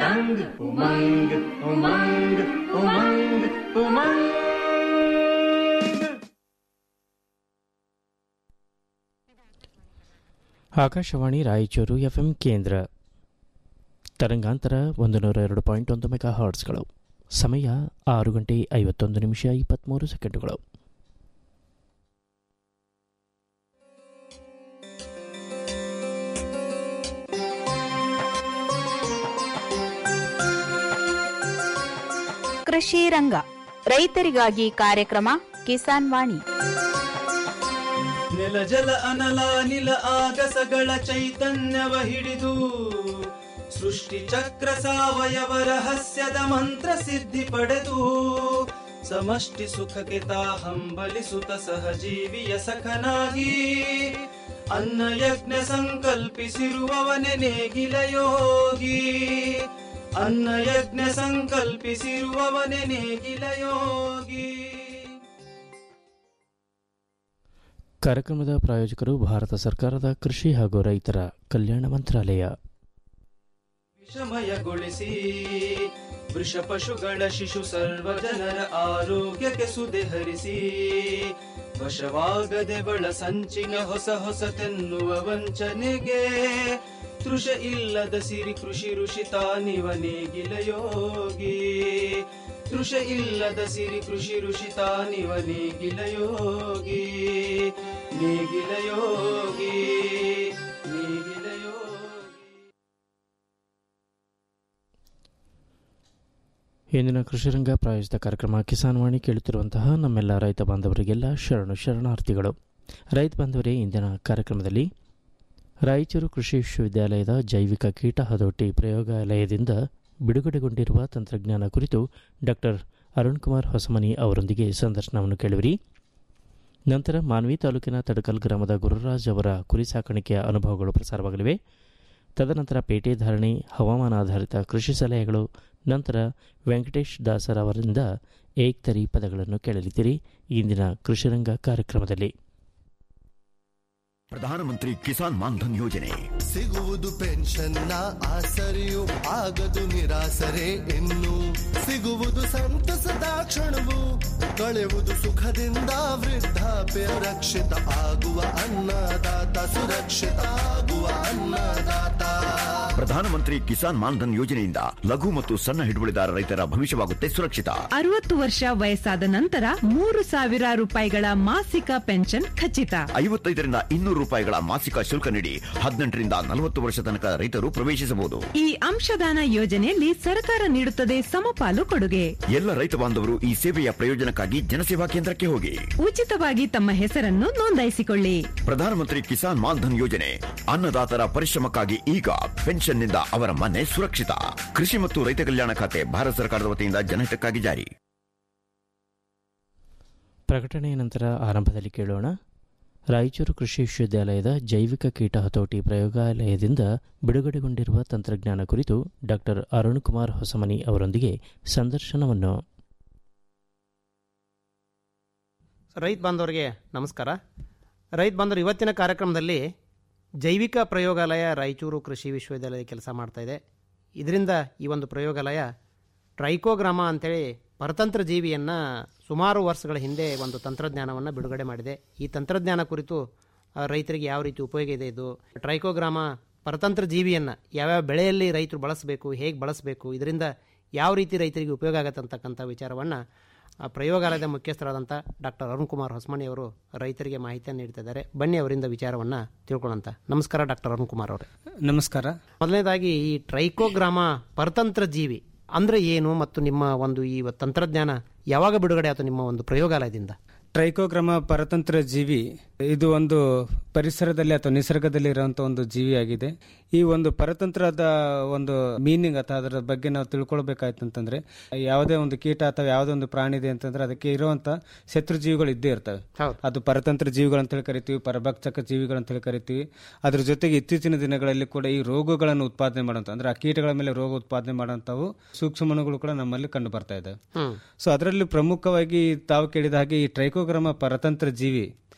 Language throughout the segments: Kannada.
उमंग उमंग उमंग उमंग उमंग ಆಕಾಶವಾಣಿ ರಾಯಚೂರು ಎಫ್ಎಂ ಕೇಂದ್ರ ತರಂಗಾಂತರ ಒಂದು ನೂರ ಎರಡು ಪಾಯಿಂಟ್ ಒಂದು ಮೆಗಾ ಹಾರ್ಟ್ಸ್ಗಳು ಸಮಯ ಆರು ಗಂಟೆ ಐವತ್ತೊಂದು ನಿಮಿಷ ಇಪ್ಪತ್ತ್ಮೂರು ಸೆಕೆಂಡುಗಳು ಕೃಷಿ ರಂಗ ರೈತರಿಗಾಗಿ ಕಾರ್ಯಕ್ರಮ ಕಿಸಾನ್ ವಾಣಿ ನೆಲ ಜಲ ಅನಲ ನಿಲ ಆಗಸಗಳ ಚೈತನ್ಯವ ಹಿಡಿದು ಸೃಷ್ಟಿ ಚಕ್ರ ಸಾವಯವ ರಹಸ್ಯದ ಮಂತ್ರ ಸಿದ್ಧಿ ಪಡೆದು ಸಮಷ್ಟಿ ಸುಖಕ್ಕೆ ತಾ ಹಂಬಲಿಸುತ್ತ ಸಹಜೀವಿಯ ಸಖನಾಗಿ ಅನ್ನ ಯಜ್ಞ ಸಂಕಲ್ಪಿಸಿರುವವನೆ ನೇಗಿಲ ಯೋಗಿ ಅನ್ನ ಯಜ್ಞ ಸಂಕಲ್ಪಿಸಿರುವವನೆ ನೇಗಿಲ ಯೋಗಿ ಕಾರ್ಯಕ್ರಮದ ಪ್ರಾಯೋಜಕರು ಭಾರತ ಸರ್ಕಾರದ ಕೃಷಿ ಹಾಗೂ ರೈತರ ಕಲ್ಯಾಣ ಮಂತ್ರಾಲಯ ವಿಷಮಯಗೊಳಿಸಿ ವೃಷ ಪಶುಗಳ ಶಿಶು ಸರ್ವ ಜನರ ಆರೋಗ್ಯಕ್ಕೆ ಸುದೆ ಹರಿಸಿ ವಶವಾಗದೆ ಬಳ ಸಂಚಿನ ಹೊಸ ಹೊಸತೆನ್ನುವ ವಂಚನೆಗೆ ತೃಷ ಇಲ್ಲದ ಸಿರಿ ಕೃಷಿ ಋಷಿ ತಾನಿವ ನೇಗಿಲ ಯೋಗಿ ತೃಷ ಇಲ್ಲದ ಸಿರಿ ಕೃಷಿ ಋಷಿ ತಾನಿವ ನೇಗಿಲ ಯೋಗಿ ನೇಗಿಲ ಯೋಗಿ ನೇಗಿಲ ಯೋಗಿ ಇಂದಿನ ಕೃಷಿರಂಗ ಪ್ರಾಯೋಜಿತ ಕಾರ್ಯಕ್ರಮ ಕಿಸಾನ್ ವಾಣಿ ಕೇಳುತ್ತಿರುವಂತಹ ನಮ್ಮೆಲ್ಲ ರೈತ ಬಾಂಧವರಿಗೆಲ್ಲ ಶರಣು ಶರಣಾರ್ಥಿಗಳು ರೈತ ಬಾಂಧವರೇ ಇಂದಿನ ಕಾರ್ಯಕ್ರಮದಲ್ಲಿ ರಾಯಚೂರು ಕೃಷಿ ವಿಶ್ವವಿದ್ಯಾಲಯದ ಜೈವಿಕ ಕೀಟ ಹತೋಟಿ ಪ್ರಯೋಗಾಲಯದಿಂದ ಬಿಡುಗಡೆಗೊಂಡಿರುವ ತಂತ್ರಜ್ಞಾನ ಕುರಿತು ಡಾಕ್ಟರ್ ಅರುಣ್ ಕುಮಾರ್ ಹೊಸಮನಿ ಅವರೊಂದಿಗೆ ಸಂದರ್ಶನವನ್ನು ಕೇಳುವಿರಿ ನಂತರ ಮಾನ್ವಿ ತಾಲೂಕಿನ ತಡಕಲ್ ಗ್ರಾಮದ ಗುರುರಾಜ್ ಅವರ ಕುರಿ ಸಾಕಾಣಿಕೆಯ ಅನುಭವಗಳು ಪ್ರಸಾರವಾಗಲಿವೆ ತದನಂತರ ಪೇಟೆ ಧಾರಣೆ ಹವಾಮಾನ ಆಧಾರಿತ ಕೃಷಿ ಸಲಹೆಗಳು ನಂತರ ವೆಂಕಟೇಶ್ ದಾಸರ್ ಅವರಿಂದ ಏಕ್ತರಿ ಪದಗಳನ್ನು ಕೇಳಲಿದ್ದೀರಿ ಇಂದಿನ ಕೃಷಿರಂಗ ಕಾರ್ಯಕ್ರಮದಲ್ಲಿ ಪ್ರಧಾನಮಂತ್ರಿ ಕಿಸಾನ್ ಮಾನ್ಧನ್ ಯೋಜನೆ ಸಿಗುವುದು ಪೆನ್ಷನ್ನ ಆಸರೆಯು ಆಗದು ನಿರಾಸರೆ ಇನ್ನು ಸಿಗುವುದು ಸಂತಸದ ಕ್ಷಣವು ಕಳೆಯುವುದು ಸುಖದಿಂದ ವೃದ್ಧಾಪ್ಯ ರಕ್ಷಿತ ಆಗುವ ಅನ್ನದಾತ ಸುರಕ್ಷಿತ ಆಗುವ ಅನ್ನದಾತ ಪ್ರಧಾನಮಂತ್ರಿ ಕಿಸಾನ್ ಮಾನ್ಧನ್ ಯೋಜನೆಯಿಂದ ಲಘು ಮತ್ತು ಸಣ್ಣ ಹಿಡುವಳಿದಾರ ರೈತರ ಭವಿಷ್ಯವಾಗುತ್ತೆ ಸುರಕ್ಷಿತ ಅರವತ್ತು ವರ್ಷ ವಯಸ್ಸಾದ ನಂತರ ಮೂರು ಸಾವಿರ ರೂಪಾಯಿಗಳ ಮಾಸಿಕ ಪೆನ್ಷನ್ ಖಚಿತ ಐವತ್ತೈದರಿಂದ ಇನ್ನೂರು ರೂಪಾಯಿಗಳ ಮಾಸಿಕ ಶುಲ್ಕ ನೀಡಿ ಹದಿನೆಂಟರಿಂದ ನಲವತ್ತು ವರ್ಷ ತನಕ ರೈತರು ಪ್ರವೇಶಿಸಬಹುದು ಈ ಅಂಶದಾನ ಯೋಜನೆಯಲ್ಲಿ ಸರ್ಕಾರ ನೀಡುತ್ತದೆ ಸಮಪಾಲು ಕೊಡುಗೆ ಎಲ್ಲ ರೈತ ಬಾಂಧವರು ಈ ಸೇವೆಯ ಪ್ರಯೋಜನಕ್ಕಾಗಿ ಜನಸೇವಾ ಕೇಂದ್ರಕ್ಕೆ ಹೋಗಿ ಉಚಿತವಾಗಿ ತಮ್ಮ ಹೆಸರನ್ನು ನೋಂದಾಯಿಸಿಕೊಳ್ಳಿ ಪ್ರಧಾನಮಂತ್ರಿ ಕಿಸಾನ್ ಮಾನ್ಧನ್ ಯೋಜನೆ ಅನ್ನದಾತರ ಪರಿಶ್ರಮಕ್ಕಾಗಿ ಈಗ ಪೆನ್ಷನ್ನಿಂದ ಅವರ ಮನೆ ಸುರಕ್ಷಿತ ಕೃಷಿ ಮತ್ತು ರೈತ ಕಲ್ಯಾಣ ಖಾತೆ ಭಾರತ ಸರ್ಕಾರದ ವತಿಯಿಂದ ಜನಹಿತಕ್ಕಾಗಿ ಜಾರಿ ಪ್ರಕಟಣೆಯ ನಂತರ ಆರಂಭದಲ್ಲಿ ಕೇಳೋಣ ರಾಯಚೂರು ಕೃಷಿ ವಿಶ್ವವಿದ್ಯಾಲಯದ ಜೈವಿಕ ಕೀಟ ಹತೋಟಿ ಪ್ರಯೋಗಾಲಯದಿಂದ ಬಿಡುಗಡೆಗೊಂಡಿರುವ ತಂತ್ರಜ್ಞಾನ ಕುರಿತು ಡಾಕ್ಟರ್ ಅರುಣ್ ಕುಮಾರ್ ಹೊಸಮನಿ ಅವರೊಂದಿಗೆ ಸಂದರ್ಶನವನ್ನು ರೈತ ಬಾಂಧವರಿಗೆ ನಮಸ್ಕಾರ ರೈತ ಬಾಂಧವರು ಇವತ್ತಿನ ಕಾರ್ಯಕ್ರಮದಲ್ಲಿ ಜೈವಿಕ ಪ್ರಯೋಗಾಲಯ ರಾಯಚೂರು ಕೃಷಿ ವಿಶ್ವವಿದ್ಯಾಲಯ ಕೆಲಸ ಮಾಡ್ತಾ ಇದೆ ಇದರಿಂದ ಈ ಒಂದು ಪ್ರಯೋಗಾಲಯ ಟ್ರೈಕೋಗ್ರಾಮ ಅಂತೇಳಿ ಪರತಂತ್ರ ಜೀವಿಯನ್ನು ಸುಮಾರು ವರ್ಷಗಳ ಹಿಂದೆ ಒಂದು ತಂತ್ರಜ್ಞಾನವನ್ನು ಬಿಡುಗಡೆ ಮಾಡಿದೆ ಈ ತಂತ್ರಜ್ಞಾನ ಕುರಿತು ಆ, ರೈತರಿಗೆ ಯಾವ ರೀತಿ ಉಪಯೋಗ ಇದೆ ಇದು ಟ್ರೈಕೋಗ್ರಾಮ ಪರತಂತ್ರ ಜೀವಿಯನ್ನು ಯಾವ್ಯಾವ ಬೆಳೆಯಲ್ಲಿ ರೈತರು ಬಳಸಬೇಕು ಹೇಗೆ ಬಳಸಬೇಕು ಇದರಿಂದ ಯಾವ ರೀತಿ ರೈತರಿಗೆ ಉಪಯೋಗ ಆಗತ್ತೆ ಅಂತಕ್ಕಂಥ ವಿಚಾರವನ್ನು ಆ ಪ್ರಯೋಗಾಲಯದ ಮುಖ್ಯಸ್ಥರಾದಂಥ ಡಾಕ್ಟರ್ ಅರುಣ್ ಕುಮಾರ್ ಹೊಸಮನಿ ಅವರು ರೈತರಿಗೆ ಮಾಹಿತಿಯನ್ನು ನೀಡ್ತಿದ್ದಾರೆ ಬನ್ನಿ ಅವರಿಂದ ವಿಚಾರವನ್ನು ತಿಳ್ಕೊಳ್ಳೋಂತ ನಮಸ್ಕಾರ ಡಾಕ್ಟರ್ ಅರುಣ್ ಕುಮಾರ್ ಅವರೇ ನಮಸ್ಕಾರ ಮೊದಲನೇದಾಗಿ ಈ ಟ್ರೈಕೋಗ್ರಾಮ ಪರತಂತ್ರ ಜೀವಿ ಅಂದ್ರೆ ಏನು ಮತ್ತು ನಿಮ್ಮ ಒಂದು ಈ ತಂತ್ರಜ್ಞಾನ ಯಾವಾಗ ಬಿಡುಗಡೆ ಆಯಿತು ನಿಮ್ಮ ಒಂದು ಪ್ರಯೋಗಾಲಯದಿಂದ ಟ್ರೈಕೋಗ್ರಾಮ ಪರತಂತ್ರ ಜೀವಿ ಇದು ಒಂದು ಪರಿಸರದಲ್ಲಿ ಅಥವಾ ನಿಸರ್ಗದಲ್ಲಿ ಇರುವಂತ ಒಂದು ಜೀವಿಯಾಗಿದೆ ಈ ಒಂದು ಪರತಂತ್ರದ ಒಂದು ಮೀನಿಂಗ್ ಅಥವಾ ಅದರ ಬಗ್ಗೆ ನಾವು ತಿಳ್ಕೊಳ್ಬೇಕಾಯ್ತು ಅಂತಂದ್ರೆ ಯಾವುದೇ ಒಂದು ಕೀಟ ಅಥವಾ ಯಾವುದೇ ಒಂದು ಪ್ರಾಣಿ ಇದೆ ಅಂತಂದ್ರೆ ಅದಕ್ಕೆ ಇರುವಂತ ಶತ್ರು ಜೀವಿಗಳು ಇದ್ದೇ ಇರ್ತವೆ ಅದು ಪರತಂತ್ರ ಜೀವಿಗಳು ಅಂತ ಹೇಳಿ ಕರಿತೀವಿ ಪರಭಕ್ಷಕ ಜೀವಿಗಳು ಅಂತ ಹೇಳಿ ಕರಿತೀವಿ ಅದ್ರ ಜೊತೆಗೆ ಇತ್ತೀಚಿನ ದಿನಗಳಲ್ಲಿ ಕೂಡ ಈ ರೋಗಗಳನ್ನು ಉತ್ಪಾದನೆ ಮಾಡುವಂತ ಅಂದ್ರೆ ಆ ಕೀಟಗಳ ಮೇಲೆ ರೋಗ ಉತ್ಪಾದನೆ ಮಾಡುವಂತವು ಸೂಕ್ಷ್ಮಣುಗಳು ಕೂಡ ನಮ್ಮಲ್ಲಿ ಕಂಡು ಬರ್ತಾ ಇದ್ದಾವೆ ಸೊ ಅದರಲ್ಲಿ ಪ್ರಮುಖವಾಗಿ ತಾವು ಕೇಳಿದ ಹಾಗೆ ಈ ಟ್ರೈಕೋಗ್ರಾಮ ಪರತಂತ್ರ ಜೀವಿ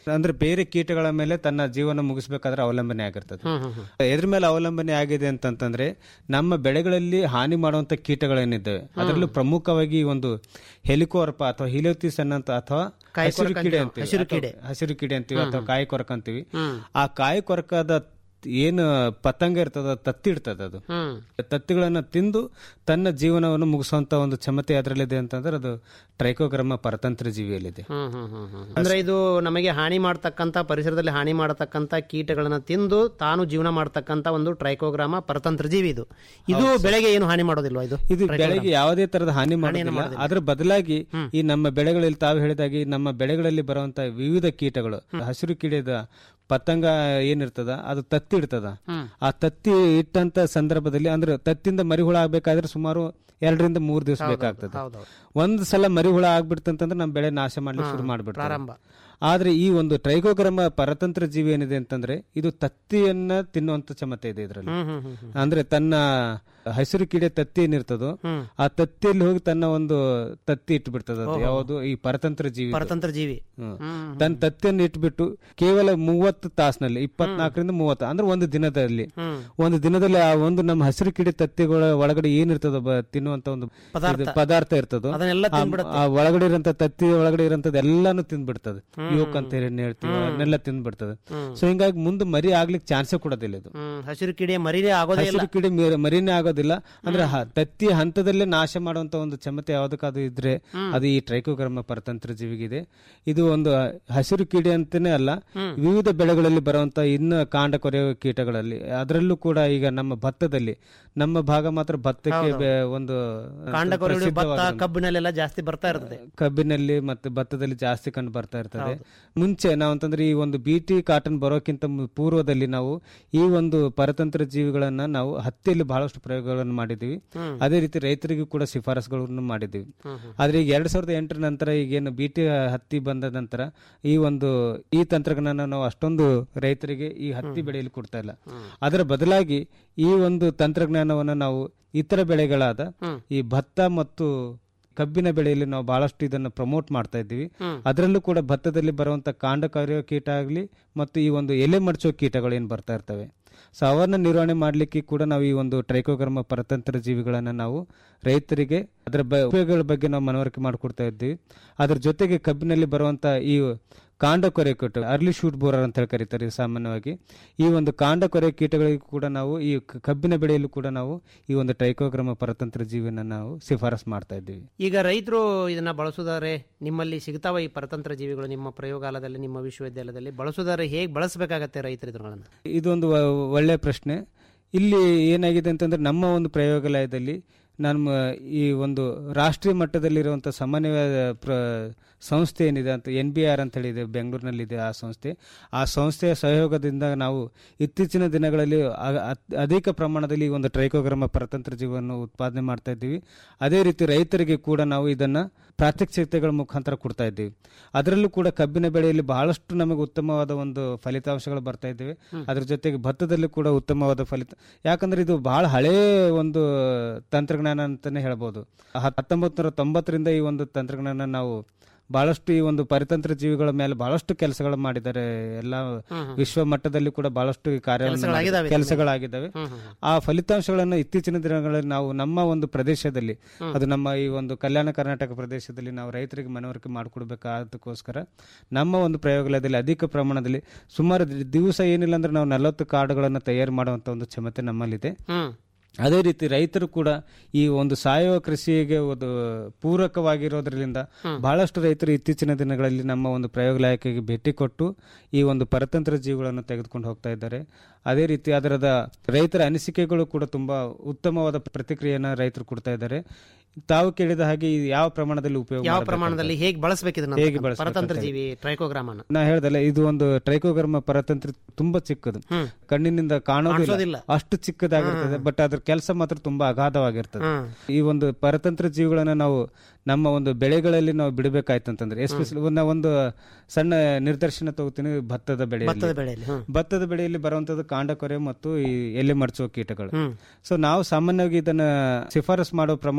ಅಂದ್ರೆ ಬೇರೆ ಕೀಟಗಳ ಮೇಲೆ ತನ್ನ ಜೀವನ ಮುಗಿಸ್ಬೇಕಾದ್ರೆ ಅವಲಂಬನೆ ಆಗಿರ್ತದೆ ಎದ್ರ ಮೇಲೆ ಅವಲಂಬನೆ ಆಗಿದೆ ಅಂತಂತಂದ್ರೆ ನಮ್ಮ ಬೆಳೆಗಳಲ್ಲಿ ಹಾನಿ ಮಾಡುವಂತ ಕೀಟಗಳೇನಿದ್ದಾವೆ ಅದರಲ್ಲೂ ಪ್ರಮುಖವಾಗಿ ಈ ಒಂದು ಹೆಲಿಕೋರ್ಪ ಅಥವಾ ಹಿಲಿಯೋತಿಸ್ ಅನ್ನಂತ ಅಥವಾ ಕಾಯಿ ಹಸಿರು ಕೊರಕ ಕೀಡೆ ಅಂತೀವಿ. ಅಂತೀವಿ ಹಸಿರು ಅಥವಾ ಕೀಡೆ. ಹಸಿರು ಕೀಡೆ ಅಂತೀವಿ ಹ್ಮ್, ಅಥವಾ ಹ್ಮ್. ಕಾಯಿ ಕೊರಕ ಅಂತೀವಿ ಹ್ಮ್. ಆ ಕಾಯಿ ಕೊರಕದ ಏನು ಪತಂಗ ಇರ್ತದ ತತ್ತಿ ಇರ್ತದ ಅದು ಹ್ಮ್. ತತ್ತಿಗಳನ್ನ ತಿಂದು ತನ್ನ ಜೀವನವನ್ನು ಮುಗಿಸುವಂತ ಒಂದು ಕ್ಷಮತೆ ಅದರಲ್ಲಿದೆ ಅಂತಂದ್ರೆ ಅದು ಟ್ರೈಕೋಗ್ರಾಮ ಪರತಂತ್ರ ಜೀವಿಯಲ್ಲಿದೆ ಹ್ಮ್, ಹ್ಮ್, ಹ್ಮ್, ಹ್ಮ್. ಅಂದ್ರೆ ಇದು ನಮಗೆ ಹಾನಿ ಮಾಡತಕ್ಕಂತ ಪರಿಸರದಲ್ಲಿ ಹಾನಿ ಮಾಡತಕ್ಕಂತ ಕೀಟಗಳನ್ನ ತಿಂದು ತಾನು ಜೀವನ ಮಾಡತಕ್ಕಂತ ಒಂದು ಟ್ರೈಕೋಗ್ರಾಮ ಪರತಂತ್ರ ಜೀವಿ ಇದು ಇದು ಬೆಳೆಗೆ ಏನು ಹಾನಿ ಮಾಡೋದಿಲ್ವಾ ಇದು ಇದು ಬೆಳೆಗೆ ಯಾವುದೇ ತರದ ಹಾನಿ ಮಾಡೋದಿಲ್ಲ ಮಾಡೋದಿಲ್ಲ. ಅದ್ರ ಬದಲಾಗಿ ಈ ನಮ್ಮ ಬೆಳೆಗಳಲ್ಲಿ ತಾವು ಹೇಳಿದಾಗೆ ಈ ನಮ್ಮ ಬೆಳೆಗಳಲ್ಲಿ ಬರುವಂತ ವಿವಿಧ ಕೀಟಗಳು ಹಸಿರು ಕೀಡೆದ ಪತಂಗ ಏನಿರ್ತದ ಅದು ತತ್ತಿ ಇಡ್ತದ ಆ ತತ್ತಿ ಇಟ್ಟಂತ ಸಂದರ್ಭದಲ್ಲಿ ಅಂದ್ರೆ ತತ್ತಿಂದ ಮರಿಹುಳ ಆಗ್ಬೇಕಾದ್ರೆ ಸುಮಾರು ಎರಡರಿಂದ ಮೂರು ದಿವಸ ಬೇಕಾಗ್ತದೆ ಹೌದೌದು. ಒಂದ್ ಸಲ ಮರಿಹುಳ ಆಗ್ಬಿಡ್ತಂತಂದ್ರೆ ನಮ್ಮ ಬೆಳೆ ನಾಶ ಮಾಡ್ಲಿಕ್ಕೆ ಶುರು ಮಾಡ್ಬಿಡ್ತಾರೆ ಪ್ರಾರಂಭ. ಆದ್ರೆ ಈ ಒಂದು ಟ್ರೈಕೋಗ್ರಾಮ ಪರತಂತ್ರ ಜೀವಿ ಏನಿದೆ ಅಂತಂದ್ರೆ ಇದು ತತ್ತಿಯನ್ನ ತಿನ್ನುವಂತ ಕ್ಷಮತೆ ಇದೆ ಇದರಲ್ಲಿ ಹ್ಮ್, ಹ್ಮ್, ಹ್ಮ್, ಹ್ಮ್. ಅಂದ್ರೆ ತನ್ನ ಹಸಿರು ಕಿಡೆ ತತ್ತಿ ಏನಿರ್ತದೋ ಆ ತತ್ತಿಯಲ್ಲಿ ಹೋಗಿ ತನ್ನ ಒಂದು ತತ್ತಿ ಇಟ್ಬಿಡ್ತದ ಅದು ಓಹೋ. ಯಾವುದು ಈ ಪರತಂತ್ರ ಜೀವಿ ಪರತಂತ್ರ ಜೀವಿ ಹ್ಮ್. ಹ್ಮ್. ತನ್ನ ತತ್ತಿಯನ್ನು ಇಟ್ಬಿಟ್ಟು ಕೇವಲ ಮೂವತ್ತು ತಾಸಿನಲ್ಲಿ ಇಪ್ಪತ್ನಾಲ್ಕರಿಂದ ಮೂವತ್ತು ಅಂದ್ರೆ ಒಂದು ದಿನದಲ್ಲಿ ಹ್ಮ್. ಒಂದು ದಿನದಲ್ಲಿ ಆ ಒಂದು ನಮ್ಮ ಹಸಿರು ಕಿಡಿ ತತ್ತಿಗಳ ಒಳಗಡೆ ಏನಿರ್ತದ ಬ- ತಿನ್ನುವಂತ ಒಂದು ಪದಾರ್ಥ. ಇದು ಪದಾರ್ಥ ಇರ್ತದೋ ಅದನ್ನೆಲ್ಲ ಆ- ತಿಂದ್ಬಿಡುತ್ತೆ. ಆ ಒಳಗಡೆ ಇರೋಂತ ತತ್ತಿ ಒಳಗಡೆ ಇರೋಂಥದ್ದು ಎಲ್ಲಾನು ತಿಂದ್ಬಿಡ್ತದೆ ಯುವಕ್ ಅಂತ ಹೇಳಿ ಏನ್ ಹೇಳ್ತೀವಿ ಹ್ಮ್. ಅದನ್ನೆಲ್ಲ ತಿಂದ್ಬಿಡ್ತದೆ ಹ್ಮ್. ಸೊ ಹಿಂಗಾಗಿ ಮುಂದೆ ಮರಿ ಆಗ್ಲಿಕ್ಕೆ ಚಾನ್ಸೇ ಕೊಡೋದಿಲ್ಲ ಇದು ಹ್ಮ್, ಹಸಿರು ಕಿಡಿ ಮರಿನೇ ಆಗೋದೇ ಇಲ್ಲ ಹಸಿರು ಕಿಡಿ ಮೇರೆ- ಮರಿನೇ ಆಗೋದಿಲ್ಲ ಅಂದ್ರೆ ಹ- ತತ್ತಿ ಹಂತದಲ್ಲೇ ನಾಶ ಮಾಡುವಂತ ಒಂದು ಕ್ಷಮತೆ ಯಾವ್ದಕ್ಕಾದ್ರೂ ಇದ್ರೆ ಅದು ಈ ಟ್ರೈಕೋಗ್ರಾಮ ಪರತಂತ್ರ ಜೀವಿಗಿದೆ ಇದು ಒಂದು ಹಸಿರು ಕೀಡೆ ಅಂತಾನೆ ಅಲ್ಲ ವಿವಿಧ ಬೆಳೆಗಳಲ್ಲಿ ಬರುವಂತ ಇನ್ನು ಕಾಂಡ ಕೊರೆಯುವ ಕೀಟಗಳಲ್ಲಿ ಅದರಲ್ಲೂ ಕೂಡ ಈಗ ನಮ್ಮ ಭತ್ತದಲ್ಲಿ ನಮ್ಮ ಭಾಗ ಮಾತ್ರ ಭತ್ತಕ್ಕೆ ಹೌದು. ಬೆ- ಒಂದು ಕಾಂಡ ಕೊರಡು ಭತ್ತ ಪ್ರಸಿದ್ಧವಾದ- ಕಬ್ಬಿನಲ್ಲೆಲ್ಲ ಜಾಸ್ತಿ ಬರ್ತಾ ಇರ್ತದೆ ಕಬ್ಬಿನಲ್ಲಿ ಮತ್ತೆ ಭತ್ತದಲ್ಲಿ ಜಾಸ್ತಿ ಕಂಡು ಬರ್ತಾ ಇರ್ತದೆ ಮುಂಚೆ ನಾವು ಅಂತಂದ್ರೆ ಈ ಒಂದು ಬಿಟಿ ಕಾಟನ್ ಬರೋಕ್ಕಿಂತ ಮು- ಪೂರ್ವದಲ್ಲಿ ನಾವು ಈ ಒಂದು ಪರತಂತ್ರ ಜೀವಿಗಳನ್ನ ನಾವು ಹತ್ತಿಯಲ್ಲಿ ಬಹಳಷ್ಟು ಪ್ರಯೋಗಗಳನ್ನು ಮಾಡಿದ್ದೀವಿ ಹ್ಮ್. ಅದೇ ರೀತಿ ರೈತರಿಗೂ ಕೂಡ ಶಿಫಾರಸುಗಳನ್ನು ಮಾಡಿದ್ದೀವಿ ಹ್ಮ್, ಹ್ಮ್. ಆದ್ರೆ ಈಗ ಎರಡ್ ಸಾವಿರದ ಎಂಟರ ನಂತರ ಈಗೇನು ಬಿಟಿ ಹತ್ತಿ ಬಂದ ನಂತರ ಈ ಒಂದು ಈ ತಂತ್ರಜ್ಞಾನ ನಾವು ಅಷ್ಟೊಂದು ರೈತರಿಗೆ ಈ ಹತ್ತಿ ಬೆಳೆಯಲು ಕೊಡ್ತಾ ಇಲ್ಲ ಅದರ ಬದಲಾಗಿ ಈ ಒಂದು ತಂತ್ರಜ್ಞಾನವನ್ನು ನಾವು ಇತರ ಬೆಳೆಗಳಾದ ಈ ಭತ್ತ ಮತ್ತು ಕಬ್ಬಿನ ಬೆಳೆಯಲ್ಲಿ ನಾವು ಬಹಳಷ್ಟು ಇದನ್ನು ಪ್ರಮೋಟ್ ಮಾಡ್ತಾ ಇದ್ದೀವಿ ಹ್ಮ್. ಅದರಲ್ಲೂ ಕೂಡ ಭತ್ತದಲ್ಲಿ ಬರುವಂತ ಕಾಂಡ ಕಾರ್ಯೋ ಕೀಟ ಆಗಲಿ ಮತ್ತು ಈ ಒಂದು ಎಲೆ ಮಡಚೋ ಕೀಟಗಳು ಏನು ಬರ್ತಾ ಇರ್ತವೆ ಸೊ ಅವನ್ನ ನಿರ್ವಹಣೆ ಮಾಡಲಿಕ್ಕೆ ಕೂಡ ನಾವು ಈ ಒಂದು ಟ್ರೈಕೋಗ್ರಾಮ ಪರತಂತ್ರ ಜೀವಿಗಳನ್ನು ನಾವು ರೈತರಿಗೆ ಅದರ ಬ ಉಪಯೋಗಗಳ ಬಗ್ಗೆ ನಾವು ಮನವರಿಕೆ ಮಾಡಿಕೊಡ್ತಾ ಇದ್ದೀವಿ ಅದ್ರ ಜೊತೆಗೆ ಕಬ್ಬಿನಲ್ಲಿ ಬರುವಂತ ಈ ಕಾಂಡ ಕೊರೆ ಕೀಟ ಅರ್ಲಿ ಶೂಟ್ ಬೋರರ್ ಅಂತ ಹೇಳಿ ಕರೀತಾರೆ ಸಾಮಾನ್ಯವಾಗಿ ಈ ಒಂದು ಕಾಂಡ ಕೊರೆ ಕೀಟಗಳಿಗೂ ಕೂಡ ನಾವು ಈ ಕ- ಕಬ್ಬಿನ ಬೆಳೆಯಲ್ಲೂ ಕೂಡ ನಾವು ಈ ಒಂದು ಟ್ರೈಕೋಗ್ರಾಮ ಪರತಂತ್ರ ಜೀವಿನ ನಾವು ಶಿಫಾರಸ್ ಮಾಡ್ತಾ ಇದ್ದೀವಿ ಈಗ ರೈತರು ಇದನ್ನ ಬಳಸುದಾರೆ ನಿಮ್ಮಲ್ಲಿ ಸಿಗ್ತಾವ ಈ ಪರತಂತ್ರ ಜೀವಿಗಳು ನಿಮ್ಮ ಪ್ರಯೋಗಾಲಯದಲ್ಲಿ ನಿಮ್ಮ ವಿಶ್ವವಿದ್ಯಾಲಯದಲ್ಲಿ ಬಳಸುದಾರೆ ಹೇಗೆ ಬಳಸಬೇಕಾಗತ್ತೆ ರೈತರು ಇದ್ರಗಳನ್ನ ಇದೊಂದು ವ- ಒಳ್ಳೆಯ ಪ್ರಶ್ನೆ ಇಲ್ಲಿ ಏನಾಗಿದೆ ಅಂತಂದ್ರೆ ನಮ್ಮ ಒಂದು ಪ್ರಯೋಗಾಲಯದಲ್ಲಿ ನಮ್ಮ ಈ ಒಂದು ರಾಷ್ಟ್ರೀಯ ಮಟ್ಟದಲ್ಲಿರುವಂಥ ಸಮನ್ವಯ ಪ್ರ ಸಂಸ್ಥೆ ಏನಿದೆ ಅಂತ ಎನ್ ಬಿ ಆರ್ ಅಂತ ಹೇಳಿದೆ ಬೆಂಗಳೂರಿನಲ್ಲಿದೆ ಆ ಸಂಸ್ಥೆ ಆ ಸಂಸ್ಥೆಯ ಸಹಯೋಗದಿಂದ ನಾವು ಇತ್ತೀಚಿನ ದಿನಗಳಲ್ಲಿ ಅ- ಅತ್- ಅಧಿಕ ಪ್ರಮಾಣದಲ್ಲಿ ಈ ಒಂದು ಟ್ರೈಕೋಗ್ರಾಮ ಪರತಂತ್ರ ಜೀವವನ್ನು ಉತ್ಪಾದನೆ ಮಾಡ್ತಾ ಇದ್ದೀವಿ ಅದೇ ರೀತಿ ರೈತರಿಗೆ ಕೂಡ ನಾವು ಇದನ್ನ ಪ್ರಾತ್ಯಕ್ಷಿತೆಗಳ ಮುಖಾಂತರ ಕೊಡ್ತಾ ಇದ್ದೀವಿ ಅದರಲ್ಲೂ ಕೂಡ ಕಬ್ಬಿನ ಬೆಳೆಯಲ್ಲಿ ಬಹಳಷ್ಟು ನಮಗೆ ಉತ್ತಮವಾದ ಒಂದು ಫಲಿತಾಂಶಗಳು ಬರ್ತಾ ಇದ್ದೇವೆ ಅದ್ರ ಜೊತೆಗೆ ಭತ್ತದಲ್ಲೂ ಕೂಡ ಉತ್ತಮವಾದ ಫಲಿತ ಯಾಕಂದ್ರೆ ಇದು ಬಹಳ ಹಳೇ ಒಂದು ತಂತ್ರಜ್ಞಾನ ಅಂತಾನೆ ಹೇಳ್ಬೋದು ಹತ್ತೊಂಬತ್ತು ನೂರ ತೊಂಬತ್ತರಿಂದ ಈ ಒಂದು ತಂತ್ರಜ್ಞಾನ ನಾವು ಬಹಳಷ್ಟು ಈ ಒಂದು ಪರಿತಂತ್ರ ಜೀವಿಗಳ ಮೇಲೆ ಬಹಳಷ್ಟು ಕೆಲಸಗಳು ಮಾಡಿದ್ದಾರೆ ಎಲ್ಲ ವಿಶ್ವ ಮಟ್ಟದಲ್ಲಿ ಕೂಡ ಬಹಳಷ್ಟು ಈ ಕಾರ್ಯವನ್ನು ಕೆಲಸಗಳಾಗಿದ್ದಾವೆ ಮಾಡಿ- ಕೆಲಸಗಳಾಗಿದ್ದಾವೆ ಆ ಫಲಿತಾಂಶಗಳನ್ನು ಇತ್ತೀಚಿನ ದಿನಗಳಲ್ಲಿ ನಾವು ನಮ್ಮ ಒಂದು ಪ್ರದೇಶದಲ್ಲಿ ಅದು ನಮ್ಮ ಈ ಒಂದು ಕಲ್ಯಾಣ ಕರ್ನಾಟಕ ಪ್ರದೇಶದಲ್ಲಿ ನಾವು ರೈತರಿಗೆ ಮನವರಿಕೆ ಮಾಡಿಕೊಡ್ಬೇಕಾದಕ್ಕೋಸ್ಕರ ನಮ್ಮ ಒಂದು ಪ್ರಯೋಗಾಲಯದಲ್ಲಿ ಅಧಿಕ ಪ್ರಮಾಣದಲ್ಲಿ ಸುಮಾರು ದಿ- ದಿವಸ ಏನಿಲ್ಲ ಅಂದ್ರೆ ನಾವು ನಲವತ್ತು ಕಾರ್ಡ್ಗಳನ್ನು ತಯಾರು ಮಾಡುವಂತ ಒಂದು ಕ್ಷಮತೆ ನಮ್ಮಲ್ಲಿದೆ ಹ್ಮ್ ಅದೇ ರೀತಿ ರೈತರು ಕೂಡ ಈ ಒಂದು ಸಾವಯವ ಕೃಷಿಗೆ ಒಂದು ಪೂರಕವಾಗಿರೋದ್ರಿಂದ ಬಹಳಷ್ಟು ರೈತರು ಇತ್ತೀಚಿನ ದಿನಗಳಲ್ಲಿ ನಮ್ಮ ಒಂದು ಪ್ರಯೋಗಾಲಯಕ್ಕೆ ಭೇಟಿ ಕೊಟ್ಟು ಈ ಒಂದು ಪರತಂತ್ರ ಜೀವಿಗಳನ್ನು ತೆಗೆದುಕೊಂಡು ಹೋಗ್ತಾ ಇದ್ದಾರೆ ಅದೇ ರೀತಿ ಅದರದ ರೈತರ ಅನಿಸಿಕೆಗಳು ಕೂಡ ತುಂಬಾ ಉತ್ತಮವಾದ ಪ್ರತಿಕ್ರಿಯೆಯನ್ನು ರೈತರು ಕೊಡ್ತಾ ಇದ್ದಾರೆ ತಾವು ಕೇಳಿದ ಹಾಗೆ ಇದು ಯಾವ ಪ್ರಮಾಣದಲ್ಲಿ ಉಪಯೋಗ ಯಾವ ಮಾಡಬೇಕು ಪ್ರಮಾಣದಲ್ಲಿ ಅಂತ. ಹೇಗೆ ಬಳಸಬೇಕು ಇದನ್ನ ಹೇಗೆ ಬಳಸ್ಬೇಕು ಪರತಂತ್ರ ಅಂತ ಹೇಳಿ. ಜೀವಿ ಟ್ರೈಕೋಗ್ರಾಮನ ನಾ ಹೇಳ್ದಲ್ಲ ಇದು ಒಂದು ಟ್ರೈಕೋಗರ್ಮ ಪರತಂತ್ರ ತುಂಬಾ ಚಿಕ್ಕದು ಹ್ಮ್. ಕಣ್ಣಿನಿಂದ ಕಾಣೋದಿಲ್ಲ ಕಾಣಿಸೋದಿಲ್ಲ. ಅಷ್ಟು ಚಿಕ್ಕದಾಗಿರ್ತದೆ ಬಟ್ ಅದ್ರ ಕೆಲಸ ಮಾತ್ರ ತುಂಬಾ ಅಗಾಧವಾಗಿರ್ತದೆ ಹ್ಮ್. ಈ ಒಂದು ಪರತಂತ್ರ ಜೀವಿಗಳನ್ನ ನಾವು ನಮ್ಮ ಒಂದು ಬೆಳೆಗಳಲ್ಲಿ ನಾವು ಬಿಡಬೇಕಾಯ್ತಂತಂದ್ರೆ ಎಸ್ಪೆಷಲಿ ನಾವು ಒಂದು ಸಣ್ಣ ನಿರ್ದರ್ಶನ ತಗೋತೀನಿ ಭತ್ತದ ಬೆಳೆ ಭತ್ತದ ಬೆಳೆಯಲ್ಲಿ, ಹ್ಮ್. ಭತ್ತದ ಬೆಳೆಯಲ್ಲಿ ಬರುವಂತದ್ದು ಕಾಂಡ ಕೊರೆ ಮತ್ತು ಈ ಎಲೆ ಮಡಚುವ ಕೀಟಗಳು ಹ್ಮ್. ಸೊ ನಾವು ಸಾಮಾನ್ಯವಾಗಿ ಇದನ್ನ ಶಿಫಾರಸ್ ಮಾಡೋ ಪ್ರಮಾಣ ಎಷ್ಟಂತ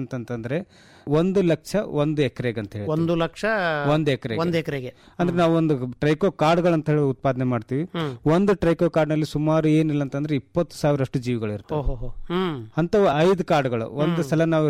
ಅಂತಂತಂದ್ರೆ ಒಂದು ಲಕ್ಷ ಒಂದು ಎಕರೆಗೆ ಅಂತ ಹೇಳಿ ಒಂದು ಲಕ್ಷ ಒಂದು ಎಕರೆ ಒಂದು ಎಕರೆಗೆ ಅಂದ್ರೆ ನಾವು ಒಂದು ಟ್ರೈಕೋ ಕಾರ್ಡ್ಗಳಂತ ಹೇಳಿ ಉತ್ಪಾದನೆ ಮಾಡ್ತೀವಿ ಒಂದು ಟ್ರೈಕೋ ಕಾರ್ಡ್ನಲ್ಲಿ ಸುಮಾರು ಏನಿಲ್ಲ ಅಂತಂದ್ರೆ ಇಪ್ಪತ್ತು ಸಾವಿರಷ್ಟು ಜೀವಿಗಳಿರ್ತವೆ ಓಹೋ ಹ್ಮ್ ಅಂತವು ಐದು ಕಾರ್ಡ್ಗಳು ಒಂದು ಸಲ ನಾವು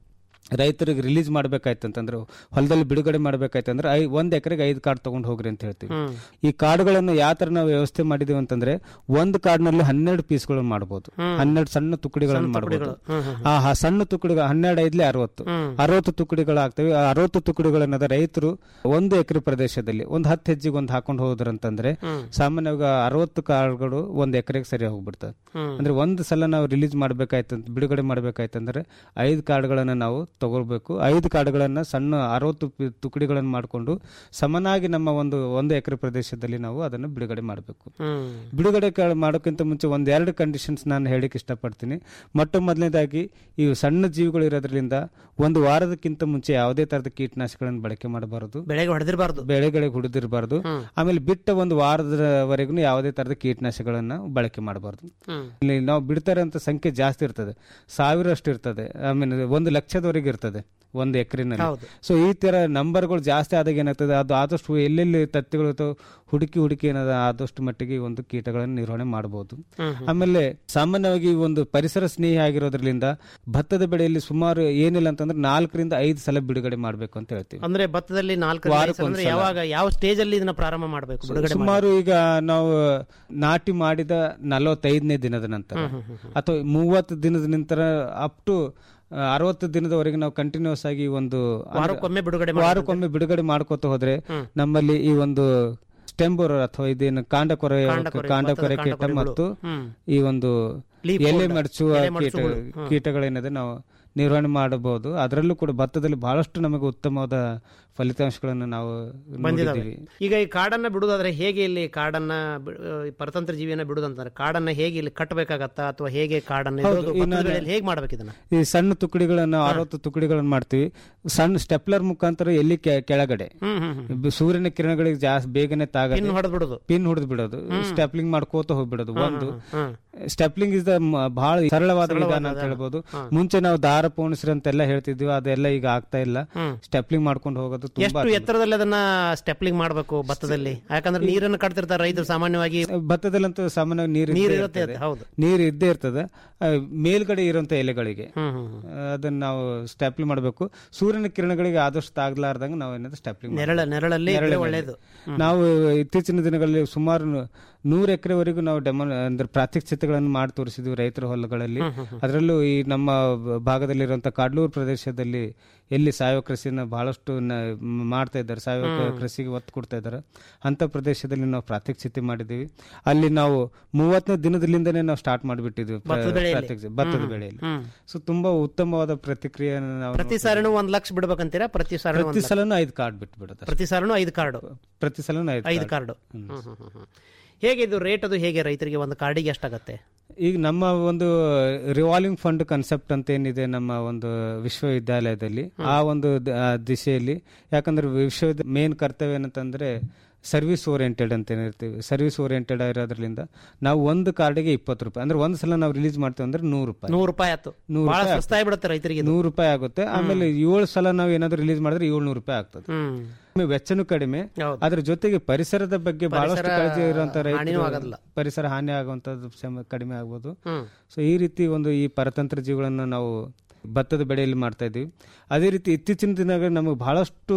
ರೈತರಿಗೆ ರಿಲೀಸ್ ಮಾಡ್ಬೇಕಾಯ್ತು ಅಂತಂದ್ರೆ ಹೊಲದಲ್ಲಿ ಬಿಡುಗಡೆ ಮಾಡ್ಬೇಕಾಯ್ತಂದ್ರೆ ಐ ಒಂದ್ ಎಕರೆಗೆ ಐದು ಕಾರ್ಡ್ ತಗೊಂಡು ಹೋಗ್ರಿ ಅಂತ ಹೇಳ್ತೀವಿ ಈ ಕಾರ್ಡ್ಗಳನ್ನು ಯಾವ ತರ ನಾವು ವ್ಯವಸ್ಥೆ ಮಾಡಿದೀವಿ ಅಂತಂದ್ರೆ ಒಂದು ಕಾರ್ಡ್ನಲ್ಲಿ ಹನ್ನೆರಡು ಪೀಸ್ಗಳನ್ನು ಮಾಡಬಹುದು ಹನ್ನೆರಡು ಸಣ್ಣ ತುಕಡಿಗಳನ್ನು ಮಾಡಬಹುದು ಆ ಹ- ಸಣ್ಣ ತುಕಡಿಗಳು ಹನ್ನೆರಡು ಐದ್ಲೆ ಅರವತ್ತು ಅರವತ್ತು ತುಕಡಿಗಳಾಗ್ತವೆ ಆ ಅರವತ್ತು ತುಕಡಿಗಳನ್ನದ ರೈತರು ಒಂದು ಎಕರೆ ಪ್ರದೇಶದಲ್ಲಿ ಒಂದು ಹತ್ತು ಹೆಜ್ಜೆಗೆ ಒಂದು ಹಾಕೊಂಡು ಹೋದ್ರಂತಂದ್ರೆ ಸಾಮಾನ್ಯವಾಗಿ ಅರವತ್ತು ಕಾರ್ಡ್ಗಳು ಒಂದು ಎಕರೆಗೆ ಸರಿ ಹೋಗ್ಬಿಡ್ತದೆ ಅಂದ್ರೆ ಒಂದು ಸಲ ನಾವು ರಿಲೀಸ್ ಮಾಡ್ಬೇಕಾಯ್ತು ಅಂತ ಬಿಡುಗಡೆ ಮಾಡ್ಬೇಕಾಯ್ತಂದ್ರೆ ಐದು ಕಾರ್ಡ್ಗಳನ್ನ ನಾವು ತಗೊಳ್ಬೇಕು ಐದು ಕಾರ್ಡ್ಗಳನ್ನ ಸಣ್ಣ ಅರವತ್ತು ಪಿ- ತುಕಡಿಗಳನ್ನು ಮಾಡಿಕೊಂಡು ಸಮನಾಗಿ ನಮ್ಮ ಒಂದು ಒಂದು ಎಕರೆ ಪ್ರದೇಶದಲ್ಲಿ ನಾವು ಅದನ್ನು ಬಿಡುಗಡೆ ಮಾಡಬೇಕು ಬಿಡುಗಡೆ ಕ- ಮಾಡೋಕ್ಕಿಂತ ಮುಂಚೆ ಒಂದೆರಡು ಕಂಡೀಷನ್ಸ್ ನಾನು ಹೇಳಿಕ್ಕೆ ಇಷ್ಟಪಡ್ತೀನಿ ಮೊಟ್ಟ ಮೊದಲನೇದಾಗಿ ಈ ಸಣ್ಣ ಜೀವಿಗಳು ಇರೋದ್ರಿಂದ ಒಂದು ವಾರದಕ್ಕಿಂತ ಮುಂಚೆ ಯಾವುದೇ ತರದ ಕೀಟನಾಶಕಗಳನ್ನು ಬಳಕೆ ಮಾಡಬಾರದು ಬೆಳೆಗೆ ಹೊಡೆದಿರಬಾರ್ದು ಬೆಳೆಗಳಿಗೆ ಹುಡಿದಿರಬಾರ್ದು ಆಮೇಲೆ ಬಿಟ್ಟ ಒಂದು ವಾರದವರೆಗೂ ಯಾವುದೇ ತರದ ಕೀಟನಾಶಕಗಳನ್ನ ಬಳಕೆ ಮಾಡಬಾರ್ದು ಇಲ್ಲಿ ನಾವು ಬಿಡ್ತಾರಂತ ಸಂಖ್ಯೆ ಜಾಸ್ತಿ ಇರ್ತದೆ ಸಾವಿರಷ್ಟು ಇರ್ತದೆ ಐ ಮೀನ್ ಒಂದು ಲಕ್ಷದವರೆಗೆ ಇರ್ತದೆ ಒಂದು ಎಕರೆನಲ್ಲಿ ಹೌದು. ಸೊ ಈ ತರ ನಂಬರ್ಗಳು ಜಾಸ್ತಿ ಆದಾಗ ಏನಾಗ್ತದೆ ಅದು ಆದಷ್ಟು ಎಲ್ಲೆಲ್ಲಿ ತತ್ತಿಗಳು ಇರ್ತಾವೆ, ಹುಡುಕಿ ಹುಡುಕಿ ಏನದ ಆದಷ್ಟು ಮಟ್ಟಿಗೆ ಈ ಒಂದು ಕೀಟಗಳನ್ನು ನಿರ್ವಹಣೆ ಮಾಡಬಹುದು ಆಮೇಲೆ ಸಾಮಾನ್ಯವಾಗಿ ಈ ಒಂದು ಪರಿಸರ ಸ್ನೇಹಿ ಆಗಿರೋದ್ರಿಂದ ಭತ್ತದ ಬೆಳೆಯಲ್ಲಿ ಸುಮಾರು ಏನಿಲ್ಲ ಅಂತಂದ್ರೆ ನಾಲ್ಕರಿಂದ ಐದು ಸಲ ಬಿಡುಗಡೆ ಮಾಡಬೇಕು ಅಂತ ಹೇಳ್ತೀವಿ ಅಂದ್ರೆ ಭತ್ತದಲ್ಲಿ ನಾಲ್ಕು ವಾರಕ್ಕೊಂದ್ ಅಂದ್ರೆ ಸಲ. ಯಾವಾಗ ಯಾವ ಸ್ಟೇಜ್ ಅಲ್ಲಿ ಇದನ್ನ ಪ್ರಾರಂಭ ಮಾಡಬೇಕು ಬಿಡುಗಡೆ ಸುಮಾರು ಈಗ ನಾವು ನಾಟಿ ಮಾಡಿದ ನಲವತ್ತೈದನೇ ದಿನದ ನಂತರ ಅಥವಾ ಮೂವತ್ತು ದಿನದ ನಂತರ ಅಪ್ ಟು ಅರವತ್ತು ದಿನದವರೆಗೆ ನಾವು ಕಂಟಿನ್ಯೂಸ್ ಆಗಿ ಒಂದು ಅಂದ್ರೆ ವಾರಕ್ಕೊಮ್ಮೆ ಬಿಡುಗಡೆ ವಾರಕ್ಕೊಮ್ಮೆ ಬಿಡುಗಡೆ ಮಾಡ್ಕೋತ ಹೋದ್ರೆ ನಮ್ಮಲ್ಲಿ ಈ ಒಂದು ಸ್ಟೆಂಬೋರ್ ಅಥವಾ ಇದೇನು ಕಾಂಡ ಕೊರೆ ಕಾಂಡಕೊರೆ, ಕಾಂಡ ಭತ್ತದ ಕೊರೆ ಕೀಟ ಕಾಂಡಕೊರೆಗಳು. ಮತ್ತು ಹ್ಮ್. ಈ ಒಂದು Leaf ಎಲೆ folder, ಮಡಚುವ ಎಲೆ ಕೀಟ ಮಡಚುಗಳು. ಹ್ಮ್. ಕೀಟಗಳೇನಿದೆ ನಾವು ನಿರ್ವಹಣೆ ಮಾಡಬಹುದು ಅದರಲ್ಲೂ ಕೂಡ ಭತ್ತದಲ್ಲಿ ಬಹಳಷ್ಟು ನಮಗೆ ಉತ್ತಮವಾದ ಫಲಿತಾಂಶಗಳನ್ನು ನಾವು ಬಂದಿದಾವೆ ನೋಡಿದ್ದೀವಿ ಈಗ ಈ ಕಾಡನ್ನ ಬಿಡುದಾದ್ರೆ ಹೇಗೆ ಇಲ್ಲಿ ಕಾಡನ್ನ ಬಿ- ಈ ಪರತಂತ್ರ ಜೀವಿಯನ್ನ ಬಿಡುದಂತಂದ್ರೆ ಕಾಡನ್ನ ಹೇಗೆ ಇಲ್ಲಿ ಕಟ್ಟಬೇಕಾಗತ್ತಾ ಅಥವಾ ಹೇಗೆ ಕಾಡನ್ನ ಹೌದು, ಇರೋದು ಈ ಭತ್ತದ ನಾನು- ಬೆಳೆಯಲ್ಲಿ ಹೇಗೆ ಮಾಡ್ಬೇಕು ಇದನ್ನ ಈ ಸಣ್ಣ ತುಕಡಿಗಳನ್ನ ಅರವತ್ತು ತುಕಡಿಗಳನ್ನ ಮಾಡ್ತೀವಿ ಸಣ್ಣ ಸ್ಟೆಪ್ಲರ್ ಮುಖಾಂತರ ಎಲ್ಲಿ ಕೆ- ಕೆಳಗಡೆ ಹ್ಮ್ ಹ್ಮ್ ಹ್ಮ್ ಬ- ಸೂರ್ಯನ ಕಿರಣಗಳಿಗೆ ಜಾಸ್ತಿ ಬೇಗನೆ ತಾಗದೆ ಇನ್ನು ಹೊಡೆದ್ ಬಿಡುದು ಪಿನ್ ಹೊಡೆದು ಬಿಡೋದು ಸ್ಟೆಪ್ಲಿಂಗ್ ಮಾಡ್ಕೋತ ಹೋಗ್ಬಿಡೋದು ಒಂದು ಹ್ಮ್. ಸ್ಟೆಪ್ಲಿಂಗ್ ಇಸ್ ದ ಬಹಳ ಸರಳವಾದ ವಿಧಾನ ಅಂತ ಹೇಳ್ಬೋದು ಮುಂಚೆ ನಾವು ದಾರ ಪೋಣಿಸ್ರಿ ಅಂತೆಲ್ಲ ಹೇಳ್ತಿದ್ವಿ ಅದೆಲ್ಲ ಈಗ ಆಗ್ತಾ ಇಲ್ಲ ಸ್ಟೆಪ್ಲಿಂಗ್ ಮಾಡ್ಕೊಂಡು ಹೋಗೋದು ತುಂಬಾ ಎಷ್ಟು ಎತ್ತರದಲ್ಲಿ ಅದನ್ನ ಸ್ಟೆಪ್ಲಿಂಗ್ ಮಾಡ್ಬೇಕು ಭತ್ತದಲ್ಲಿ ಯಾಕಂದ್ರೆ ನೀರನ್ನು ಕಟ್ತಿರ್ತಾರೆ ರೈತರು ಸಾಮಾನ್ಯವಾಗಿ ಭತ್ತದಲ್ಲಂತೂ ಸಾಮಾನ್ಯವಾಗಿ ನೀರು ನೀರು ಇದ್ದೇ ಇರುತ್ತೆ ಇರ್ತದೆ. ಹೌದು ನೀರು ಇದ್ದೇ ಇರ್ತದೆ ಆ, ಮೇಲ್ಗಡೆ ಇರುವಂತ ಎಲೆಗಳಿಗೆ ಹ್ಮ್ ಹ್ಮ್ ಹ್ಮ್. ಆ, ಅದನ್ನ ನಾವು ಸ್ಟೆಪ್ಲಿಂಗ್ ಮಾಡಬೇಕು ಸೂರ್ಯನ ಕಿರಣಗಳಿಗೆ ಆದಷ್ಟು ತಾಗ್ಲಾರ್ದಂಗ ನಾವು ಏನಾದ್ರು ಸ್ಟೆಪ್ಲಿಂಗ್ ನೆರಳ ನೆರಳಲ್ಲಿ ಇದ್ರೆ ಒಳ್ಳೇದು ನಾವು ಇತ್ತೀಚಿನ ದಿನಗಳಲ್ಲಿ ಸುಮಾರು ನೂರು ಎಕರೆವರೆಗೂ ನಾವು ಡೆಮೋ ಅಂದ್ರೆ ಪ್ರಾತ್ಯಕ್ಷಿತೆಗಳನ್ನು ಮಾಡಿ ತೋರಿಸಿದ್ವಿ ರೈತರ ಹೊಲಗಳಲ್ಲಿ ಅದರಲ್ಲೂ ಈ ನಮ್ಮ ಭಾಗದಲ್ಲಿರುವಂತಹ ಕಾಡ್ಲೂರು ಪ್ರದೇಶದಲ್ಲಿ ಎಲ್ಲಿ ಸಾವಯವ ಕೃಷಿನ ಬಹಳಷ್ಟು ನ- ಮ್- ಮಾಡ್ತಾ ಇದ್ದಾರೆ ಸಾವಯವ ಕೃಷಿಗೆ ಒತ್ತು ಕೊಡ್ತಾ ಇದ್ದಾರೆ ಅಂತ ಪ್ರದೇಶದಲ್ಲಿ ನಾವು ಪ್ರಾತ್ಯಕ್ಷಿತೆ ಮಾಡಿದ್ದೀವಿ ಅಲ್ಲಿ ನಾವು ಮೂವತ್ತನೇ ದಿನದಲ್ಲಿಂದನೇ ನಾವು ಸ್ಟಾರ್ಟ್ ಮಾಡಿಬಿಟ್ಟಿದ್ವಿ ಭತ್ತದ ಬೆಳೆಯಲ್ಲಿ? ಪ್ರಾತ್ಯಕ್ಷಿತೆ ಭತ್ತದ ಬೆಳೆಯಲ್ಲಿ ಹ್ಮ್. ಸೊ ತುಂಬಾ ಉತ್ತಮವಾದ ಪ್ರತಿಕ್ರಿಯೆಯನ್ನು ನಾವು ಪ್ರತಿ ಸಾರಿನೂ ಒಂದ್ ಲಕ್ಷ ಬಿಡ್ಬೇಕಂತೀರಾ ಪ್ರತಿ ಸಾರಿನೂ ಪ್ರತಿ ಸಲನೂ ಐದು ಕಾರ್ಡ್ ಬಿಟ್ಬಿಡುತ್ತೆ ಪ್ರತಿ ಸಾರಿನೂ ಐದು ಕಾರ್ಡು ಪ್ರತಿ ಸಲನೂ ಐದು ಐದು ಕಾರ್ಡ್ ಕಾರ್ಡು ಹೇಗೆ ಇದು ರೇಟ್ ಅದು ಹೇಗೆ ರೈತರಿಗೆ ಒಂದು ಕಾರ್ಡಿಗೆ ಎಷ್ಟಾಗತ್ತೆ ಈಗ ನಮ್ಮ ಒಂದು ರಿವಾಲ್ವಿಂಗ್ ಫಂಡ್ ಕನ್ಸೆಪ್ಟ್ ಅಂತ ಏನಿದೆ ನಮ್ಮ ಒಂದು ವಿಶ್ವವಿದ್ಯಾಲಯದಲ್ಲಿ ಆ ಒಂದು ದ- ಆ ದಿಶೆಯಲ್ಲಿ ಯಾಕಂದ್ರೆ ವಿಶ್ವದ ಮೇನ್ ಕರ್ತವ್ಯ ಏನಂತಂದ್ರೆ ಸರ್ವಿಸ್ ಓರಿಯೆಂಟೆಡ್ ಅಂತ ಏನಿರ್ತೀವಿ ಸರ್ವಿಸ್ ಓರಿಯೆಂಟೆಡ್ ಇರೋದ್ರಿಂದ ನಾವು ಒಂದು ಕಾರ್ಡಿಗೆ ಇಪ್ಪತ್ತು ರೂಪಾಯಿ ಅಂದ್ರೆ ಒಂದ್ ಸಲ ನಾವು ರಿಲೀಸ್ ಮಾಡ್ತೀವಿ ಅಂದ್ರೆ ನೂರು ರೂಪಾಯಿ ನೂರು ರೂಪಾಯಿ ಆಯ್ತು ನೂರು ಬಹಳ ರೂಪಾಯಿ ಸಸ್ತಾಗಿ ಬಿಡುತ್ತೆ ರೈತರಿಗೆ ಇದು. ನೂರು ರೂಪಾಯಿ ಆಗುತ್ತೆ ಆಮೇಲೆ ಏಳು ಸಲ ನಾವು ಏನಾದ್ರು ರಿಲೀಸ್ ಮಾಡಿದ್ರೆ ಏಳ್ನೂರು ರೂಪಾಯಿ ಆಗ್ತದೆ ಹ್ಮ್ ಆಮೇಲೆ ವೆಚ್ಚನೂ ಕಡಿಮೆ ಹೌದು. ಅದ್ರ ಜೊತೆಗೆ ಪರಿಸರದ ಬಗ್ಗೆ ಬಹಳಷ್ಟು ಪರಿಸರ ಕಾಳಜಿ ಇರುವಂತ ಹಾನಿನೂ ರೈತರು ಆಗೋದಿಲ್ಲ. ಪರಿಸರ ಹಾನಿ ಆಗುವಂತದ್ದು ಶ್ರಮ ಕಡಿಮೆ ಆಗ್ಬೋದು ಹ್ಮ್ ಸೊ ಈ ರೀತಿ ಒಂದು ಈ ಪರತಂತ್ರ ಜೀವಿಗಳನ್ನು ನಾವು ಭತ್ತದ ಬೆಳೆಯಲ್ಲಿ ಮಾಡ್ತಾ ಇದ್ದೀವಿ ಅದೇ ರೀತಿ ಇತ್ತೀಚಿನ ದಿನಗಳಲ್ಲಿ ನಮಗೆ ಬಹಳಷ್ಟು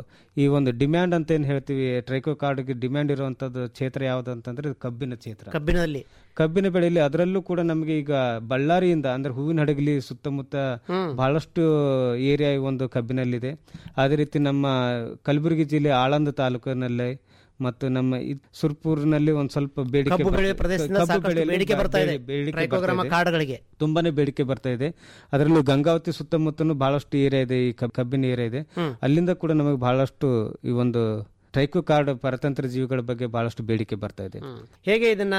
ಈ ಒಂದು ಡಿಮ್ಯಾಂಡ್ ಅಂತ ಏನು ಹೇಳ್ತೀವಿ ಟ್ರೈಕೋ ಕಾರ್ಡ್ಗೆ ಡಿಮ್ಯಾಂಡ್ ಇರುವಂತದ್ದು ಕ್ಷೇತ್ರ ಯಾವುದು ಅಂತಂದ್ರೆ ಇದು ಕಬ್ಬಿನ ಕ್ಷೇತ್ರ ಕಬ್ಬಿನಲ್ಲಿ ಕಬ್ಬಿನ ಬೆಳೆಯಲ್ಲಿ ಅದರಲ್ಲೂ ಕೂಡ ನಮಗೆ ಈಗ ಬಳ್ಳಾರಿಯಿಂದ ಅಂದ್ರೆ ಹೂವಿನ ಹಡಗಲಿ ಸುತ್ತಮುತ್ತ ಬಹಳಷ್ಟು ಏರಿಯಾ ಒಂದು ಕಬ್ಬಿನಲ್ಲಿದೆ ಅದೇ ರೀತಿ ನಮ್ಮ ಕಲಬುರಗಿ ಜಿಲ್ಲೆ ಆಳಂದ ತಾಲೂಕಿನಲ್ಲಿ ಮತ್ತು ನಮ್ಮ ಇದ್- ಸುರ್ಪುರ್ನಲ್ಲಿ ಒಂದ್ ಸ್ವಲ್ಪ ಬೇಡಿಕೆ ಕಬ್ಬು ಬರ್ತಾ- ಬೆಳೆಯುವ ಪ್ರದೇಶದಿಂದ ಕಬ್ಬು ಸಾಕಷ್ಟು ಬೆಳೆಯಲ್ಲಿ ಬೇಡಿಕೆ ಬರ್ತಾ ಇದೆ. ಬೇಡಿ- ಬೇಡಿಕೆ ಟ್ರೈಕೋಗ್ರಾಮ ಬರ್ತಾ ಇದೆ. ಕಾಡುಗಳಿಗೆ. ತುಂಬಾನೇ ಬೇಡಿಕೆ ಬರ್ತಾ ಇದೆ ಅದರಲ್ಲೂ ಗಂಗಾವತಿ ಸುತ್ತಮುತ್ತನು ಬಹಳಷ್ಟು ಏರಿಯಾ ಇದೆ ಈ ಕಬ್- ಕಬ್ಬಿನ ಏರಿಯಾ ಇದೆ ಅಲ್ಲಿಂದ ಕೂಡ ನಮಗೆ ಬಹಳಷ್ಟು ಈ ಒಂದು ಟ್ರೈಕೋ ಕಾರ್ಡ್ ಪರತಂತ್ರ ಜೀವಿಗಳ ಬಗ್ಗೆ ಬಹಳಷ್ಟು ಬೇಡಿಕೆ ಬರ್ತಾ ಇದೆ ಹೇಗೆ ಇದನ್ನ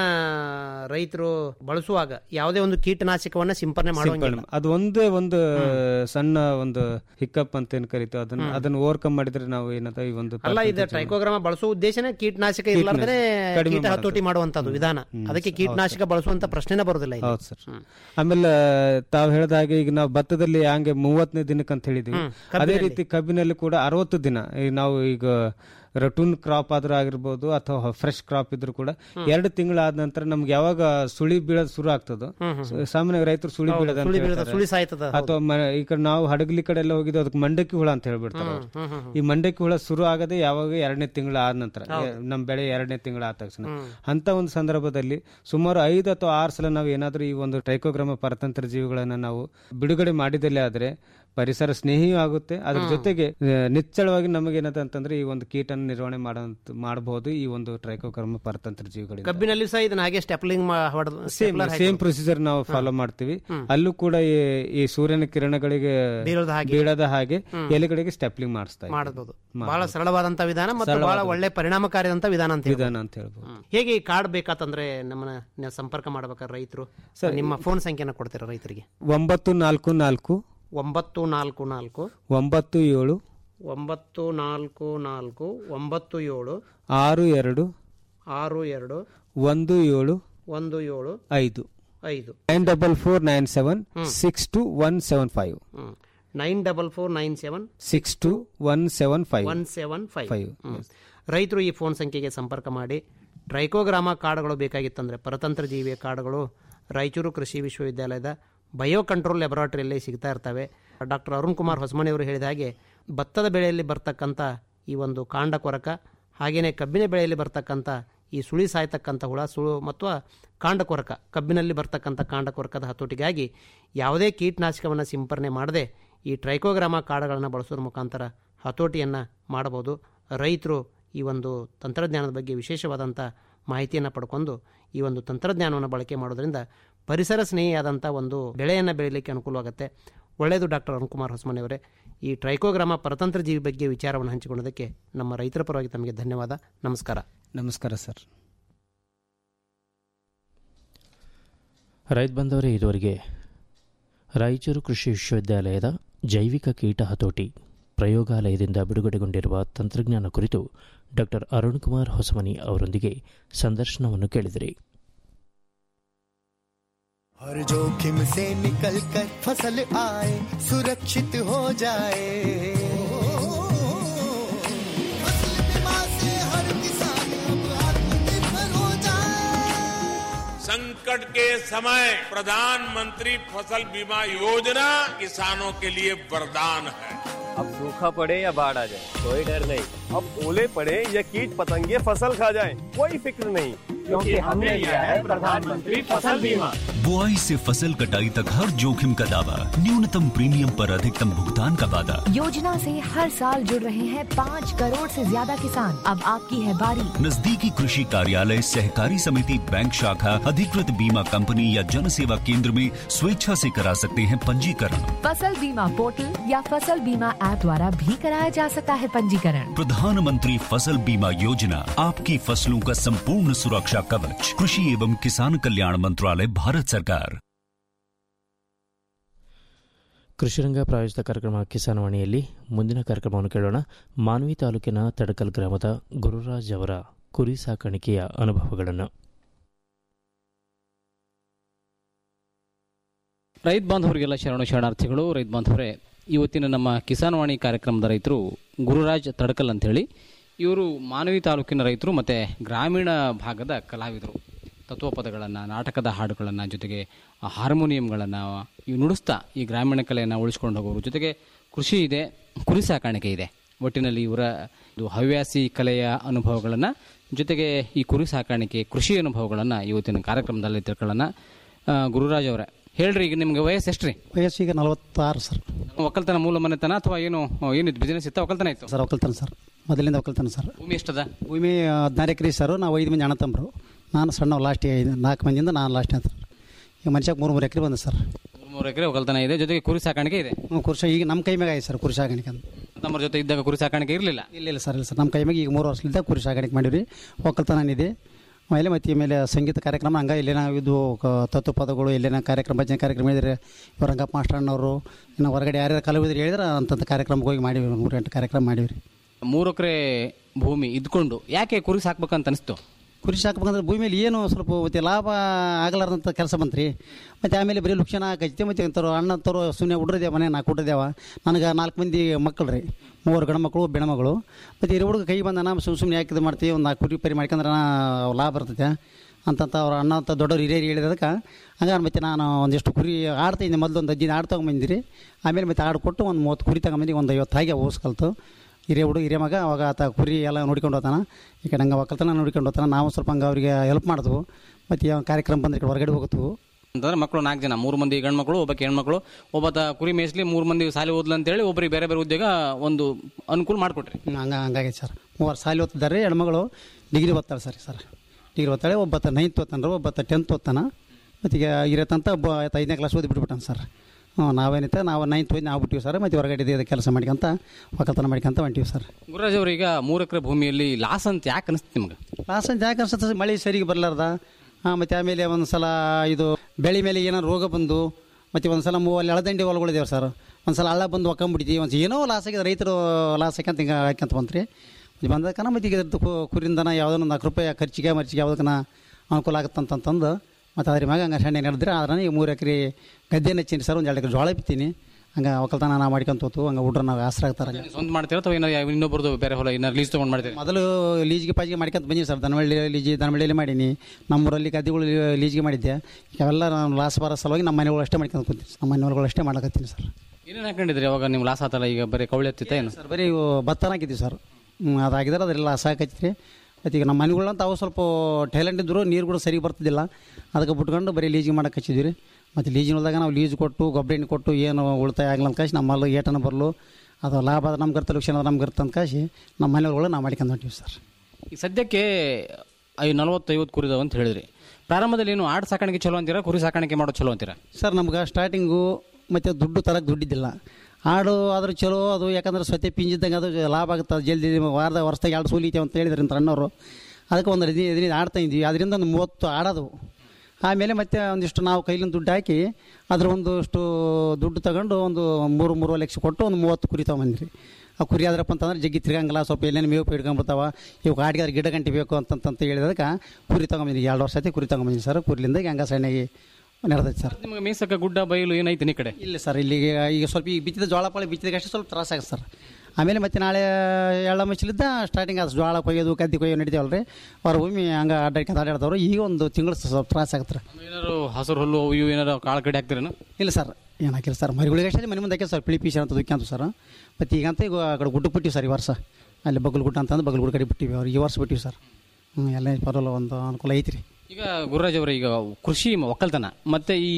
ರೈತರು ಬಳಸುವಾಗ ಯಾವುದೇ ಒಂದು ಕೀಟನಾಶಕವನ್ನ ಸಿಂಪರಣೆ ಮಾಡುವಂಗಿಲ್ಲ ಸಿಂಪಡಣೆ. ಅದು ಒಂದೇ ಒಂದು ಸಣ್ಣ ಒಂದು ಹಿಕ್ಕಪ್ ಅಂತ ಏನ್ ಕರಿತೀವಿ ಅದನ್ನ ಅದನ್ನ ಓವರ್ಕಮ್ ಮಾಡಿದ್ರೆ ನಾವು ಏನದ ಈ ಒಂದು ಅಲ್ಲ ಇದು ಟ್ರೈಕೋಗ್ರಾಮ ಬಳಸುವ ಉದ್ದೇಶನೇ ಕೀಟನಾಶಕ ಇರ್ಲಾರ್ದೇ ಕಡಿಮೆ ಕೀಟ ಹತೋಟಿ ಮಾಡುವಂತದ್ದು ವಿಧಾನ ಅದಕ್ಕೆ ಕೀಟನಾಶಕ ಬಳಸುವಂತ ಪ್ರಶ್ನೆನೇ ಬರೋದಿಲ್ಲ ಇಲ್ಲಿ. ಹೌದು ಸರ್ ಆಮೇಲೆ ತಾವು ಹೇಳಿದ ಹಾಗೆ ಈಗ ನಾವು ಭತ್ತದಲ್ಲಿ ಹಂಗೆ ಮೂವತ್ತನೇ ದಿನಕ್ಕೆ ಅಂತ ಹೇಳಿದ್ವಿ ಅದೇ ರೀತಿ ಕಬ್ಬಿನಲ್ಲಿ ಕೂಡ ಅರವತ್ತು ದಿನ ಈ ನಾವು ಈಗ ರಟೂನ್ ಕ್ರಾಪ್ ಆದ್ರೂ ಆಗಿರ್ಬೋದು ಅಥವಾ ಫ್ರೆಶ್ ಕ್ರಾಪ್ ಇದ್ರು ಕೂಡ ಎರಡು ತಿಂಗಳಾದ ನಂತರ ನಮ್ಗೆ ಯಾವಾಗ ಸುಳಿ ಬೀಳೋದು ಶುರು ಆಗ್ತದೋ ಸಾಮಾನ್ಯ ರೈತರು ಸುಳಿ ಹೌದು, ಬೀಳೋದು ಅಂತ ಸುಳಿ ಬೀಳೋದು, ಹೇಳ್ತಾರೆ. ಸುಳಿ ಸಾಯ್ತದ, ಹೌದು. ಅಥವಾ ಮ- ಈ ಕಡೆ ನಾವು ಹಡಗಲಿ ಕಡೆ ಎಲ್ಲ ಹೋಗಿದ್ದು ಅದಕ್ಕೆ ಮಂಡಕ್ಕಿ ಹುಳ ಅಂತ ಹೇಳ್ಬಿಡ್ತಾರೆ ಅವ್ರು. ಹ್ಮ್, ಹ್ಮ್, ಈ ಮಂಡಕ್ಕಿ ಹುಳ ಶುರು ಆಗದೆ ಯಾವಾಗ ಎರಡನೇ ತಿಂಗಳ ಆದ ನಂತರ ನಮ್ ಬೆಳೆ ಎರಡನೇ ತಿಂಗಳ ಆದ ತಕ್ಷಣ ಅಂತ ಒಂದು ಸಂದರ್ಭದಲ್ಲಿ ಸುಮಾರು ಐದು ಅಥವಾ ಆರು ಸಲ ನಾವು ಏನಾದ್ರೂ ಈ ಒಂದು ಟ್ರೈಕೋಗ್ರಾಮ ಪರತಂತ್ರ ಜೀವಿಗಳನ್ನ ನಾವು ಬಿಡುಗಡೆ ಮಾಡಿದಲ್ಲಿ ಆದ್ರೆ ಪರಿಸರ ಸ್ನೇಹಿಯೂ ಆಗುತ್ತೆ ಅದ್ರ ಜೊತೆಗೆ ಆ, ನಿಚ್ಚಳವಾಗಿ ನಮಗೆ ಏನದ ಅಂತಂದ್ರೆ ಈ ಒಂದು ಕೀಟನ ನಿರ್ವಹಣೆ ಮಾಡಂತ ಮಾಡಬಹುದು ಈ ಒಂದು ಟ್ರೈಕೋಗ್ರಾಮ ಪರತಂತ್ರ ಜೀವಿಗಳಿಂದ ಕಬ್ಬಿನಲ್ಲಿ ಸಹ ಇದನ್ನ ಹಾಗೆ ಸ್ಟೆಪ್ಲಿಂಗ್ ಸೇಮ್ ಸೇಮ್ ಪ್ರೊಸೀಜರ್ ನಾವು ಫಾಲೋ ಮಾಡ್ತೀವಿ ಅಲ್ಲೂ ಕೂಡ ಈ- ಈ ಸೂರ್ಯನ ಕಿರಣಗಳಿಗೆ ಬೀಳೋದ ಹಾಗೆ. ಬೀಳದ ಹಾಗೆ ಎಲೆಗಳಿಗೆ ಸ್ಟೆಪ್ಲಿಂಗ್ ಮಾಡಿಸ್ತಾ ಇದ್ದೀವಿ. ಮಾಡಬಹುದು ಬಹಳ ಸರಳವಾದಂತ ವಿಧಾನ ಮತ್ತು ಬಹಳ ಒಳ್ಳೆ ಪರಿಣಾಮಕಾರಿಯಾದಂತ ವಿಧಾನ ಅಂತ ಹೇಳ್ಬೋದು. ವಿಧಾನ ಅಂತ ಹೇಳ್ಬೋದು ಹ್ಮ್. ಹೇಗೆ ಈ ಕಾರ್ಡ್ ಬೇಕಾತಂದ್ರೆ ನಮ್ಮನ್ನ ನೀವು ಸಂಪರ್ಕ ಮಾಡ್ಬೇಕಾದ್ರೆ ರೈತರು ನಿಮ್ಮ ಫೋನ್ ಸಂಖ್ಯೆನ ಕೊಡ್ತೀರಾ ರೈತರಿಗೆ ಒಂಬತ್ತು ನಾಲ್ಕು ನಾಲ್ಕು ಒಂಬತ್ತು ನಾಲ್ಕು ನಾಲ್ಕು ಒಂಬತ್ತು ಏಳು ಒಂಬತ್ತು ನಾಲ್ಕು ನಾಲ್ಕು ಒಂಬತ್ತು ಏಳು ಆರು ಎರಡು ಆರು ಎರಡು ಒಂದು ಏಳು ಒಂದು ಏಳು ಐದು ಐದು nine double four nine seven six two one seven five nine double four nine seven six two one seven five one seven five Five, ರೈತರು ಈ ಫೋನ್ ಸಂಖ್ಯೆಗೆ ಸಂಪರ್ಕ ಮಾಡಿ ಟ್ರೈಕೋಗ್ರಾಮ ಕಾರ್ಡ್ಗಳು ಬೇಕಾಗಿತ್ತಂದ್ರೆ ಪರತಂತ್ರ ಜೀವಿಯ ಕಾರ್ಡ್ಗಳು ರಾಯಚೂರು ಕೃಷಿ ವಿಶ್ವವಿದ್ಯಾಲಯದ ಬಯೋ ಕಂಟ್ರೋಲ್ ಲ್ಯಾಬೊರೇಟರಿಯಲ್ಲಿ ಸಿಗ್ತಾ ಇರ್ತವೆ ಡಾಕ್ಟರ್ ಅರುಣ್ ಕುಮಾರ್ ಹೊಸಮನಿಯವರು ಹೇಳಿದ ಹಾಗೆ ಭತ್ತದ ಬೆಳೆಯಲ್ಲಿ ಬರ್ತಕ್ಕಂಥ ಈ ಒಂದು ಕಾಂಡ ಕೊರಕ ಹಾಗೆಯೇ ಕಬ್ಬಿನ ಬೆಳೆಯಲ್ಲಿ ಬರ್ತಕ್ಕಂಥ ಈ ಸುಳಿ ಸಾಯ್ತಕ್ಕಂಥ ಹುಳ ಸುಳು ಮತ್ತು ಕಾಂಡ ಕೊರಕ ಕಬ್ಬಿನಲ್ಲಿ ಬರ್ತಕ್ಕಂಥ ಕಾಂಡ ಕೊರಕದ ಹತೋಟಿಗಾಗಿ ಯಾವುದೇ ಕೀಟನಾಶಕವನ್ನು ಸಿಂಪರಣೆ ಮಾಡದೆ ಈ ಟ್ರೈಕೋಗ್ರಾಮ ಕಾಡುಗಳನ್ನು ಬಳಸೋದ್ರ ಮುಖಾಂತರ ಹತೋಟಿಯನ್ನು ಮಾಡಬಹುದು ರೈತರು ಈ ಒಂದು ತಂತ್ರಜ್ಞಾನದ ಬಗ್ಗೆ ವಿಶೇಷವಾದಂಥ ಮಾಹಿತಿಯನ್ನು ಪಡ್ಕೊಂಡು ಈ ಒಂದು ತಂತ್ರಜ್ಞಾನವನ್ನು ಬಳಕೆ ಮಾಡೋದ್ರಿಂದ ಪರಿಸರ ಸ್ನೇಹಿಯಾದಂಥ ಒಂದು ಬೆಳೆಯನ್ನು ಬೆಳೀಲಿಕ್ಕೆ ಅನುಕೂಲವಾಗುತ್ತೆ ಒಳ್ಳೆಯದು ಡಾಕ್ಟರ್ ಅರುಣ್ಕುಮಾರ್ ಹೊಸಮನಿಯವರೇ ಈ ಟ್ರೈಕೋಗ್ರಾಮ ಪರತಂತ್ರ ಜೀವಿ ಬಗ್ಗೆ ವಿಚಾರವನ್ನು ಹಂಚಿಕೊಂಡದಕ್ಕೆ ನಮ್ಮ ರೈತರ ಪರವಾಗಿ ತಮಗೆ ಧನ್ಯವಾದ ನಮಸ್ಕಾರ ನಮಸ್ಕಾರ ಸರ್ ರೈತ ಬಂದವರೇ ಇದುವರೆಗೆ ರಾಯಚೂರು ಕೃಷಿ ವಿಶ್ವವಿದ್ಯಾಲಯದ ಜೈವಿಕ ಕೀಟ ಹತೋಟಿ ಪ್ರಯೋಗಾಲಯದಿಂದ ಬಿಡುಗಡೆಗೊಂಡಿರುವ ತಂತ್ರಜ್ಞಾನ ಕುರಿತು ಡಾಕ್ಟರ್ ಅರುಣ್ ಕುಮಾರ್ ಹೊಸಮನಿ ಅವರೊಂದಿಗೆ ಸಂದರ್ಶನವನ್ನು ಕೇಳಿದಿರಿ हर जोखिम से निकल कर फसल आए सुरक्षित हो जाए फसल बीमा से हर किसान अब आत्मनिर्भर हो जाए संकट के समय प्रधानमंत्री फसल बीमा योजना किसानों के लिए वरदान है अब सूखा पड़े या बाढ़ आ जाए कोई डर नहीं अब ओले पड़े या कीट पतंगे फसल खा जाए कोई फिक्र नहीं क्योंकि हमने लिया है प्रधानमंत्री फसल बीमा बुआई से फसल कटाई तक हर जोखिम का दावा न्यूनतम प्रीमियम पर अधिकतम भुगतान का वादा योजना से हर साल जुड़ रहे हैं पाँच करोड़ से ज्यादा किसान अब आपकी है बारी नजदीकी कृषि कार्यालय सहकारी समिति बैंक शाखा अधिकृत बीमा कंपनी या जन सेवा केंद्र में स्वेच्छा से करा सकते हैं पंजीकरण फसल बीमा पोर्टल या फसल बीमा ऐप द्वारा भी कराया जा सकता है पंजीकरण प्रधानमंत्री फसल बीमा योजना आपकी फसलों का संपूर्ण सुरक्षा कवच कृषि एवं किसान कल्याण मंत्रालय भारत सरकार ಕೃಷಿರಂಗ ಪ್ರಾಯೋಜಿತ ಕಾರ್ಯಕ್ರಮ ಕಿಸಾನ್ ವಾಣಿಯಲ್ಲಿ ಮುಂದಿನ ಕಾರ್ಯಕ್ರಮವನ್ನು ಕೇಳೋಣ ಮಾನ್ವಿ ತಾಲೂಕಿನ ತಡಕಲ್ ಗ್ರಾಮದ ಗುರುರಾಜ್ ಅವರ ಕುರಿ ಸಾಕಾಣಿಕೆಯ ಅನುಭವಗಳನ್ನು ರೈತ ಬಾಂಧವರಿಗೆಲ್ಲ ಶರಣು ಶರಣಾರ್ಥಿಗಳು ರೈತ ಬಾಂಧವರೇ ಇವತ್ತಿನ ನಮ್ಮ ಕಿಸಾನ್ ವಾಣಿ ಕಾರ್ಯಕ್ರಮದ ರೈತರು ಗುರುರಾಜ್ ತಡಕಲ್ ಅಂತೇಳಿ ಇವರು ಮಾನವಿ ತಾಲೂಕಿನ ರೈತರು ಮತ್ತು ಗ್ರಾಮೀಣ ಭಾಗದ ಕಲಾವಿದರು ತತ್ವಪದಗಳನ್ನು ನಾಟಕದ ಹಾಡುಗಳನ್ನು ಜೊತೆಗೆ ಹಾರ್ಮೋನಿಯಂಗಳನ್ನು ಇವು ನುಡಿಸ್ತಾ ಈ ಗ್ರಾಮೀಣ ಕಲೆಯನ್ನು ಉಳಿಸ್ಕೊಂಡು ಹೋಗೋರು ಜೊತೆಗೆ ಕೃಷಿ ಇದೆ ಕುರಿ ಸಾಕಾಣಿಕೆ ಇದೆ ಒಟ್ಟಿನಲ್ಲಿ ಇವರ ಇದು ಹವ್ಯಾಸಿ ಕಲೆಯ ಅನುಭವಗಳನ್ನು ಜೊತೆಗೆ ಈ ಕುರಿ ಸಾಕಾಣಿಕೆ ಕೃಷಿ ಅನುಭವಗಳನ್ನು ಇವತ್ತಿನ ಕಾರ್ಯಕ್ರಮದಲ್ಲಿ ತಿಳ್ಕೊಳ್ಳೋಣ ಆ, ಗುರುರಾಜ್ ಅವರೇ ಹೇಳ್ರಿ ಈಗ ನಿಮ್ಗೆ ವಯಸ್ಸು ಎಷ್ಟು ರೀ ವಯಸ್ಸು ಈಗ ನಲವತ್ತಾರು ಸರ್ ಒಕ್ಕಲ್ತನ ಮೂಲ ಮನೆತನ ಅಥವಾ ಏನು ಏನಿತ್ತು ಬಿಸಿನೆಸ್ ಇತ್ತ ಒಕ್ಕಲ್ತನ ಇತ್ತು ಸರ್ ಒಕ್ಕಲ್ತನ ಸರ್ ಮೊದಲಿಂದ ಒಕ್ಕಲ್ತನ ಸರ್ ಭೂಮಿ ಎಷ್ಟದ ಭೂಮಿ ಹದಿನಾರು ಎಕರೆ ಸರ್ ನಾವು ಐದು ಮಂದಿ ಅಣ್ಣ ತಮ್ಮರು ನಾನು ಸಣ್ಣ ಲಾಸ್ಟ್ ಐದು ನಾಲ್ಕು ಮಂದಿಯಿಂದ ನಾನು ಲಾಸ್ಟ್ ಅಂತ ಈಗ ಮನುಷ್ಯಕ್ಕೆ ಮೂರು ಮೂರು ಎಕರೆ ಬಂದ ಸರ್ ಮೂರು ಎಕರೆ ಒಕ್ಕಲ್ತನ ಇದೆ ಜೊತೆಗೆ ಕುರಿ ಸಾಕಾಣಿಕೆ ಇದೆ ಹ್ಞೂ ಕುರ್ಷ ಈಗ ನಮ್ಮ ಕೈ ಮ್ಯಾಗ ಆಯ್ತು ಸರ್ ಕುರಿ ಸಾಗಾಣಿಕೆ ಅಂತ ತಮ್ಮ ಜೊತೆ ಇದ್ದಾಗ ಕುರಿ ಸಾಕಾಣಿಕೆ ಇರಲಿಲ್ಲ ಇಲ್ಲ ಇಲ್ಲ ಸರ್ ಇಲ್ಲ ಸರ್ ನಮ್ಮ ಕೈ ಮ್ಯಾಗ ಈಗ ಮೂರು ವರ್ಷದಿಂದ ಕುರಿ ಸಾಗಾಣಿಕೆ ಮಾಡೀವಿ ಒಕ್ಕಲ್ತನ ಇದೆ ಆಮೇಲೆ ಮತ್ತು ಆಮೇಲೆ ಸಂಗೀತ ಕಾರ್ಯಕ್ರಮ ಹಂಗೆ ಇಲ್ಲೇನ ಇದು ಕ- ತತ್ವ ಪದಗಳು ಇಲ್ಲೇನ ಕಾರ್ಯಕ್ರಮ ಭಜನೆ ಕಾರ್ಯಕ್ರಮ ಹೇಳಿದ್ರೆ ಇವ್ರು ರಂಗಪ್ಪ ಮಾಸ್ಟರ್ನವರು ಇನ್ನು ಹೊರಗಡೆ ಯಾರ್ಯಾರು ಕಲಾವಿದರು ಹೇಳಿದ್ರೆ ಅಂಥದ್ದು ಕಾರ್ಯಕ್ರಮಕ್ಕೆ ಹೋಗಿ ಮಾಡೀವಿ ಮೂರು ಎಂಟು ಕಾರ್ಯಕ್ರಮ ಮಾಡೀವಿ ರೀ ಮೂರು ಎಕರೆ ಭೂಮಿ ಇದ್ಕೊಂಡು ಯಾಕೆ ಕುರಿ ಸಾಕ್ಬೇಕಂತ ಅನಿಸ್ತು ಕುರಿ ಸಾಕ್ಬೇಕಂದ್ರೆ ಭೂಮಿ ಮೇಲೆ ಏನು ಸ್ವಲ್ಪ ಮತ್ತೆ ಲಾಭ ಆಗಲಾರ್ದಂಥ ಕೆಲಸ ಬಂತ್ರಿ ಮತ್ತು ಆಮೇಲೆ ಬರೀ ಲುಕ್ಷಣ ಕಚ್ತೆ ಮತ್ತು ಅಂತಾರು ಅಣ್ಣ ಅಂತಾರು ಸುಮ್ಮನೆ ಹುಡ್ರದೇವ ಮನೆ ನಾಲ್ಕು ಹುಡ್ರದೇವ ನನಗೆ ನಾಲ್ಕು ಮಂದಿ ಮಕ್ಕಳು ರೀ ಮೂವರು ಗಂಡು ಮಕ್ಕಳು ಬೆಣಮಗಳು ಮತ್ತು ಇರೋ ಹುಡುಗ ಕೈ ಬಂದ ನಾವು ಸುಮ್ಮನೆ ಸುಮ್ಮನೆ ಯಾಕೆ ಇದು ಮಾಡ್ತೀವಿ ಒಂದು ನಾಲ್ಕು ಕುರಿ ಪರಿ ಮಾಡ್ಕೊಂಡ್ರೆ ಲಾಭ ಬರ್ತೈತೆ ಅಂತಂತ ಅವ್ರ ಅಣ್ಣ ಅಂತ ದೊಡ್ಡವ್ರು ಹಿರಿಯರು ಹೇಳಿದಕ್ಕೆ ಹಂಗಾರೆ ಮತ್ತೆ ನಾನು ಒಂದಿಷ್ಟು ಕುರಿ ಆಡ್ತಾಯಿದ್ದೆ ಮೊದಲು ಒಂದು ಹದಿನೈದು ಆಡು ತೊಗೊಂಬಂದಿರಿ ಆಮೇಲೆ ಮತ್ತೆ ಆಡು ಕೊಟ್ಟು ಒಂದು ಮೂವತ್ತು ಕುರಿ ತಗೊಂಬಂದು ಒಂದು ಐವತ್ತು ಹಾಗೆ ಓಸ್ ಕಲ್ತು ಹಿರಿಯ ಹುಡುಗ ಹಿರಿಯ ಮಗ ಅವಾಗ ಆತ ಕುರಿ ಎಲ್ಲ ನೋಡ್ಕೊಂಡು ಹೋಗ್ತಾನ ಈ ಕಡೆ ಹಂಗೆ ಒಕ್ಕಲ್ತನ ನೋಡ್ಕೊಂಡು ಹೋಗ್ತಾನ ನಾವು ಸ್ವಲ್ಪ ಹಂಗೆ ಅವರಿಗೆ ಹೆಲ್ಪ್ ಮಾಡಿದ್ವು ಮತ್ತು ಯಾವ ಕಾರ್ಯಕ್ರಮ ಬಂದ್ರೆ ಈ ಕಡೆ ಹೊರಗಡೆ ಹೋಗ್ತವು ಅಂತಂದ್ರೆ ಮಕ್ಕಳು ನಾಲ್ಕು ಜನ ಮೂರು ಮಂದಿ ಗಂಡು ಮಕ್ಕಳು ಒಬ್ಬಕ್ಕೆ ಹೆಣ್ಮಕ್ಳು ಒಬ್ಬತ ಕುರಿ ಮೇಯಿಸ್ಲಿ ಮೂರು ಮಂದಿ ಸಾಲಿ ಓದ್ಲ ಅಂತೇಳಿ ಒಬ್ಬರಿಗೆ ಬೇರೆ ಬೇರೆ ಉದ್ಯೋಗ ಒಂದು ಅನುಕೂಲ ಮಾಡಿಕೊಟ್ರಿ ಹಂಗೆ ಹಂಗಾಗೈತೆ ಸರ್ ಮೂವರು ಸಾಲಿ ಓದ್ತಿದ್ದಾರೆ ಹೆಣ್ಮಗಳು ಡಿಗ್ರಿ ಓದ್ತಾಳೆ ಸರ್ ಸರ್ ಡಿಗ್ರಿ ಓದ್ತಾಳೆ ಒಬ್ಬತ್ತ ನೈನ್ತ್ ಓದ್ತಾನೆ ಒಬ್ಬತ್ತ ಟೆಂತ್ ಓದ್ತಾನ ಮತ್ತು ಈಗ ಇರತ್ತಂತ ಒಬ್ಬ ಆಯ್ತು ಐದನೇ ಕ್ಲಾಸ್ ಓದಿ ಬಿಟ್ಬಿಟ್ಟಾನ ಸರ್ ಹ್ಞೂ ನಾವೇನೈತೆ ನಾವು ನೈನ್ತ್ ಓದಿ ನಾವು ಬಿಟ್ಟಿವಿ ಸರ್ ಮತ್ತು ಹೊರಗಡೆ ಇದೆ ಕೆಲಸ ಮಾಡ್ಕೊಂತ ಒಕ್ಕಲ್ತನ ಮಾಡ್ಕೊಂತ ಹೊಂಟೀವಿ ಸರ್ ಗುರುರಾಜ್ ಅವರು ಈಗ ಮೂರು ಎಕರೆ ಭೂಮಿಯಲ್ಲಿ ಲಾಸ್ ಅಂತ ಯಾಕೆ ಅನಿಸ್ತು ನಿಮ್ಗೆ ಲಾಸ್ ಅಂತ ಯಾಕೆ ಅನ್ಸುತ್ತೆ ಮಳೆ ಸರಿಗೆ ಬರಲಾರ್ದ ಮತ್ತು ಆಮೇಲೆ ಒಂದು ಸಲ ಇದು ಬೆಳೆ ಮೇಲೆ ಏನೋ ರೋಗ ಬಂದು ಮತ್ತು ಒಂದು ಸಲ ಮೂವಲ್ಲಿ ಎಳದಂಡಿ ಹೊಲಗಳಿದ್ದೇವೆ ಸರ್ ಒಂದು ಸಲ ಹಳ್ಳ ಬಂದು ಒಕ್ಕಂಬಿಡ್ತೀವಿ ಒಂದು ಏನೋ ಲಾಸ್ ಆಗಿದೆ ರೈತರು ಲಾಸ್ ಹಾಕ್ಯಂತ ಹಿಂಗೆ ಹಾಕ್ಯಂತ ಬಂತ್ರಿ ಮತ್ತು ಬಂದಕ್ಕನ ಮತ್ತು ಈಗ ಇದ್ರದ್ದು ಕು- ಕುರಿಯಿಂದನ ಯಾವುದೋ ಒಂದು ನಾಲ್ಕು ರೂಪಾಯಿ ಖರ್ಚಿಗೆ ಮರ್ಚಿಗೆ ಯಾವುದಕ್ಕನ ಅನುಕೂಲ ಆಗುತ್ತಂತಂದು ಮತ್ತು ಅದ್ರ ಮ್ಯಾಗ ಹಂಗೆ ಸಣ್ಣ ನಡೆದ್ರೆ ಆದ್ರೆ ಈಗ ಮೂರು ಎಕರೆ ಗದ್ದೆ ಹಚ್ಚೀನಿ ಸರ್ ಒಂದು ಎರಡು ಎಕರೆ ಜೋಳ ಬಿತ್ತೀನಿ ಹಂಗೆ ಒಕ್ಕಲ್ತನ ನಾವು ಮಾಡ್ಕೊಂತ ಹೋತು ಹಂಗೆ ಹುಡ್ರು ನಾವು ಆಸರ ಆಗ್ತಾರೆ ಹಂಗೆ ಸ್ವಂತ ಮಾಡ್ತೀರಾ ಅಥವಾ ಏನಾರು ಇನ್ನೊಬ್ಬರದು ಬೇರೆ ಹೊಲ ಏನಾರು ಲೀಸ್ ತೊಗೊಂಡು ಮಾಡ್ತೀರಾ ಮೊದಲು ಲೀಜ್ಗೆ ಪಾಜಿಗೆ ಮಾಡ್ಕೊಂತ ಬಂದೀನಿ ಸರ್ ದನವಳ್ಳಿ ಲೀಜಿ ದನವಳ್ಳಿಯಲ್ಲಿ ಮಾಡೀನಿ ನಮ್ಮೂರಲ್ಲಿ ಗದ್ದೆಗಳು ಲೀಜ್ಗೆ ಮಾಡಿದ್ದೆ ಅವೆಲ್ಲ ನಾನು ಲಾಸ್ ಬರೋ ಸಲುವಾಗಿ ನಮ್ಮ ಮನೆಗಳು ಅಷ್ಟೇ ಮಾಡ್ಕೊಂಡು ಕೂತೀನಿ ನಮ್ಮ ಮನೆಗಳು ಅಷ್ಟೇ ಮಾಡ್ಕೊತೀನಿ ಸರ್ ಏನೇನು ಹಾಕೊಂಡಿದ್ರಿ ಅವಾಗ ನೀವು ಲಾಸ್ ಆತಲ್ಲ ಈಗ ಬರೀ ಕವಳಿ ಹತ್ತಿತ್ತ ಏನು ಸರ್ ಬರೀ ಇವು ಭತ್ತನ ಹಾಕಿದ್ವಿ ಸರ್ ಹ್ಮ್, ಅದಾಗಿದ್ರೆ ಅದೆಲ್ಲ ಸಾಕೈತ್ರಿ ಮತ್ತು ಈಗ ನಮ್ಮ ಮನೆಗಳಂತ ಅವು ಸ್ವಲ್ಪ ಟ್ಯಾಲೆಂಟ್ ಇದ್ದರು ನೀರು ಕೂಡ ಸರಿ ಬರ್ತಿದ್ದಿಲ್ಲ ಅದಕ್ಕೆ ಬಿಟ್ಕೊಂಡು ಬರೀ ಲೀಜಿಗೆ ಮಾಡಕ್ಕೆ ಹಚ್ಚಿದ್ವಿ ರೀ ಮತ್ತು ಲೀಜಿನ ಹೊಲ್ದಾಗ ನಾವು ಲೀಜ್ ಕೊಟ್ಟು ಗೊಬ್ಬರ ಎಣ್ಣೆ ಕೊಟ್ಟು ಏನು ಉಳಿತಾಯ ಆಗಲ್ಲ ಅಂತ ಕಾಶಿ ನಮ್ಮಲ್ಲಿ ಏಟನ ಬರಲು ಅದು ಲಾಭ ಅದು ನಮ್ಗೆ ಇರ್ತ ಲಕ್ಷಣ ನಮ್ಗೆ ಇರ್ತ ಅಂತ ಕಾಶಿ ನಮ್ಮ ಮನೆಗಳು ನಾವು ಮಾಡ್ಕೊಂಡು ಹೊಂಟೀವಿ ಸರ್ ಈಗ ಸದ್ಯಕ್ಕೆ ಐ ನಲವತ್ತೈವತ್ತು ಕುರಿದವ ಅಂತ ಹೇಳಿದ್ರಿ ಪ್ರಾರಂಭದಲ್ಲಿ ಏನು ಆಡು ಸಾಕಾಣಿಕೆ ಚಲೋ ಅಂತೀರಾ ಕುರಿ ಸಾಕಾಣಿಕೆ ಮಾಡೋದು ಚಲೋ ಅಂತೀರಾ ಸರ್ ನಮ್ಗೆ ಸ್ಟಾರ್ಟಿಂಗು ಮತ್ತು ದುಡ್ಡು ತರಕ್ಕೆ ದುಡ್ಡಿದ್ದಿಲ್ಲ ಆಡು ಆದ್ರೆ ಚಲೋ ಅದು ಯಾಕಂದ್ರೆ ಸ್ವತೆ ಪಿಂಜಿದ್ದಂಗೆ ಅದು ಲಾಭ ಆಗುತ್ತೆ ಅದು ಜಲ್ದಿ ವಾರದ ವರ್ಷದಾಗ ಎರಡು ಸೂಲಿತೆ ಅಂತ ಹೇಳಿದ್ರು ಅಂತ ಅಣ್ಣವರು ಅದಕ್ಕೆ ಒಂದು ಹದಿನೈದು ಹದಿನೈದು ಆಡ್ತಾ ಇದ್ವಿ ಅದರಿಂದ ಒಂದು ಮೂವತ್ತು ಆಡೋದು ಆಮೇಲೆ ಮತ್ತೆ ಒಂದಿಷ್ಟು ನಾವು ಕೈಲಿಂದ ದುಡ್ಡು ಹಾಕಿ ಅದ್ರ ಒಂದಷ್ಟು ದುಡ್ಡು ತಗೊಂಡು ಒಂದು ಮೂರು ಮೂರು ಲಕ್ಷ ಕೊಟ್ಟು ಒಂದು ಮೂವತ್ತು ಕುರಿ ತೊಗೊಂಬಂದ್ರಿ ಆ ಕುರಿ ಆದ್ರಪ್ಪ ಅಂತಂದ್ರೆ ಜಗ್ಗಿ ತಿರ್ಗಂಗಿಲ್ಲ ಸ್ವಲ್ಪ ಎಲ್ಲೇನು ಮೇವು ಹಿಡ್ಕೊಂಡ್ಬಿಡ್ತಾವ ಇವು ಕಾಡಿಗೆ ಅದ್ರ ಗಿಡ ಗಂಟೆ ಬೇಕು ಅಂತಂತ ಹೇಳಿದಕ್ಕೆ ಕುರಿ ತೊಗೊಂಬಂದಿನಿ ಎರಡು ವರ್ಷ ಆಯ್ತು ಕುರಿ ತೊಗೊಂಬಂದಿನಿ ಸರ್ ಕುರಿಲಿಂದ ಹಂಗೆ ಸಣ್ಣಗೆ ನಡೆದೈತೆ ಸರ್ ನಿಮಗೆ ಮೇಸಕ್ಕೆ ಗುಡ್ಡ ಬಯಲು ಏನೈತೆ ಈ ಕಡೆ ಇಲ್ಲ ಸರ್ ಇಲ್ಲಿಗೆ ಈಗ ಸ್ವಲ್ಪ ಈಗ ಬಿತ್ತಿದ ಜೋಳ ಪಾಳಿ ಬಿತ್ತಿದಾಗ ಅಷ್ಟೇ ಸ್ವಲ್ಪ ತ್ರಾಸ ಆಗುತ್ತೆ ಸರ್ ಆಮೇಲೆ ಮತ್ತೆ ನಾಳೆ ಎಳ್ಳ ಮಚ್ಚಲಿದ್ದ ಸ್ಟಾರ್ಟಿಂಗ್ ಅದು ಜೋಳ ಕೊಯ್ಯೋದು ಕದ್ದಿ ಕೊಯ್ಯೋದು ನಡಿತೇವಲ್ಲ ರೀ ಹೊರ ಭೂಮಿ ಹಂಗೆ ಅಡ್ಡಾಡ್ಕೊಂಡು ಅಡ್ಡಾಡ್ದವ್ರು ಈಗ ಒಂದು ತಿಂಗಳು ಸ್ವಲ್ಪ ತ್ರಾಸ ಆಗುತ್ತೆ ರೀ ಏನಾರು ಹಸಿರು ಹುಲ್ಲು ಅವು ಇವು ಏನಾರು ಕಾಳು ಕಡೆ ಹಾಕ್ತೀರೇನು ಇಲ್ಲ ಸರ್ ಏನು ಹಾಕಿಲ್ಲ ಸರ್ ಮರಿಗಳಿಗೆ ಅಷ್ಟೇ ಮನೆ ಮುಂದೆ ಹಾಕಿ ಸರ್ ಪಿಳಿ ಪೀಸ್ ಅಂತ ದುಕ್ಕಂತ ಸರ್ ಮತ್ತು ಈಗಂತ ಈಗ ಆ ಕಡೆ ಗುಡ್ಡಕ್ಕೆ ಬಿಟ್ಟಿವಿ ಸರ್ ಈ ವರ್ಷ ಅಲ್ಲಿ ಬಗಲ್ ಗುಡ್ಡ ಅಂತಂದು ಬಗಲ್ ಗುಡ್ಡ ಕಡೆ ಬಿಟ್ಟಿವಿ ಅವ್ರು ಈ ವರ್ಷ ಬಿಟ್ಟಿವಿ ಸರ್ ಹ್ಞೂ ಎಲ್ಲ ಪರವಾಗಿಲ್ಲ ಒಂದು ಅನುಕೂಲ ಐತ್ರಿ ಈಗ ಗುರುರಾಜ್ ಅವರ ಈಗ ಕೃಷಿ ಮ- ಒಕ್ಕಲ್ತನ ಮತ್ತೆ ಈ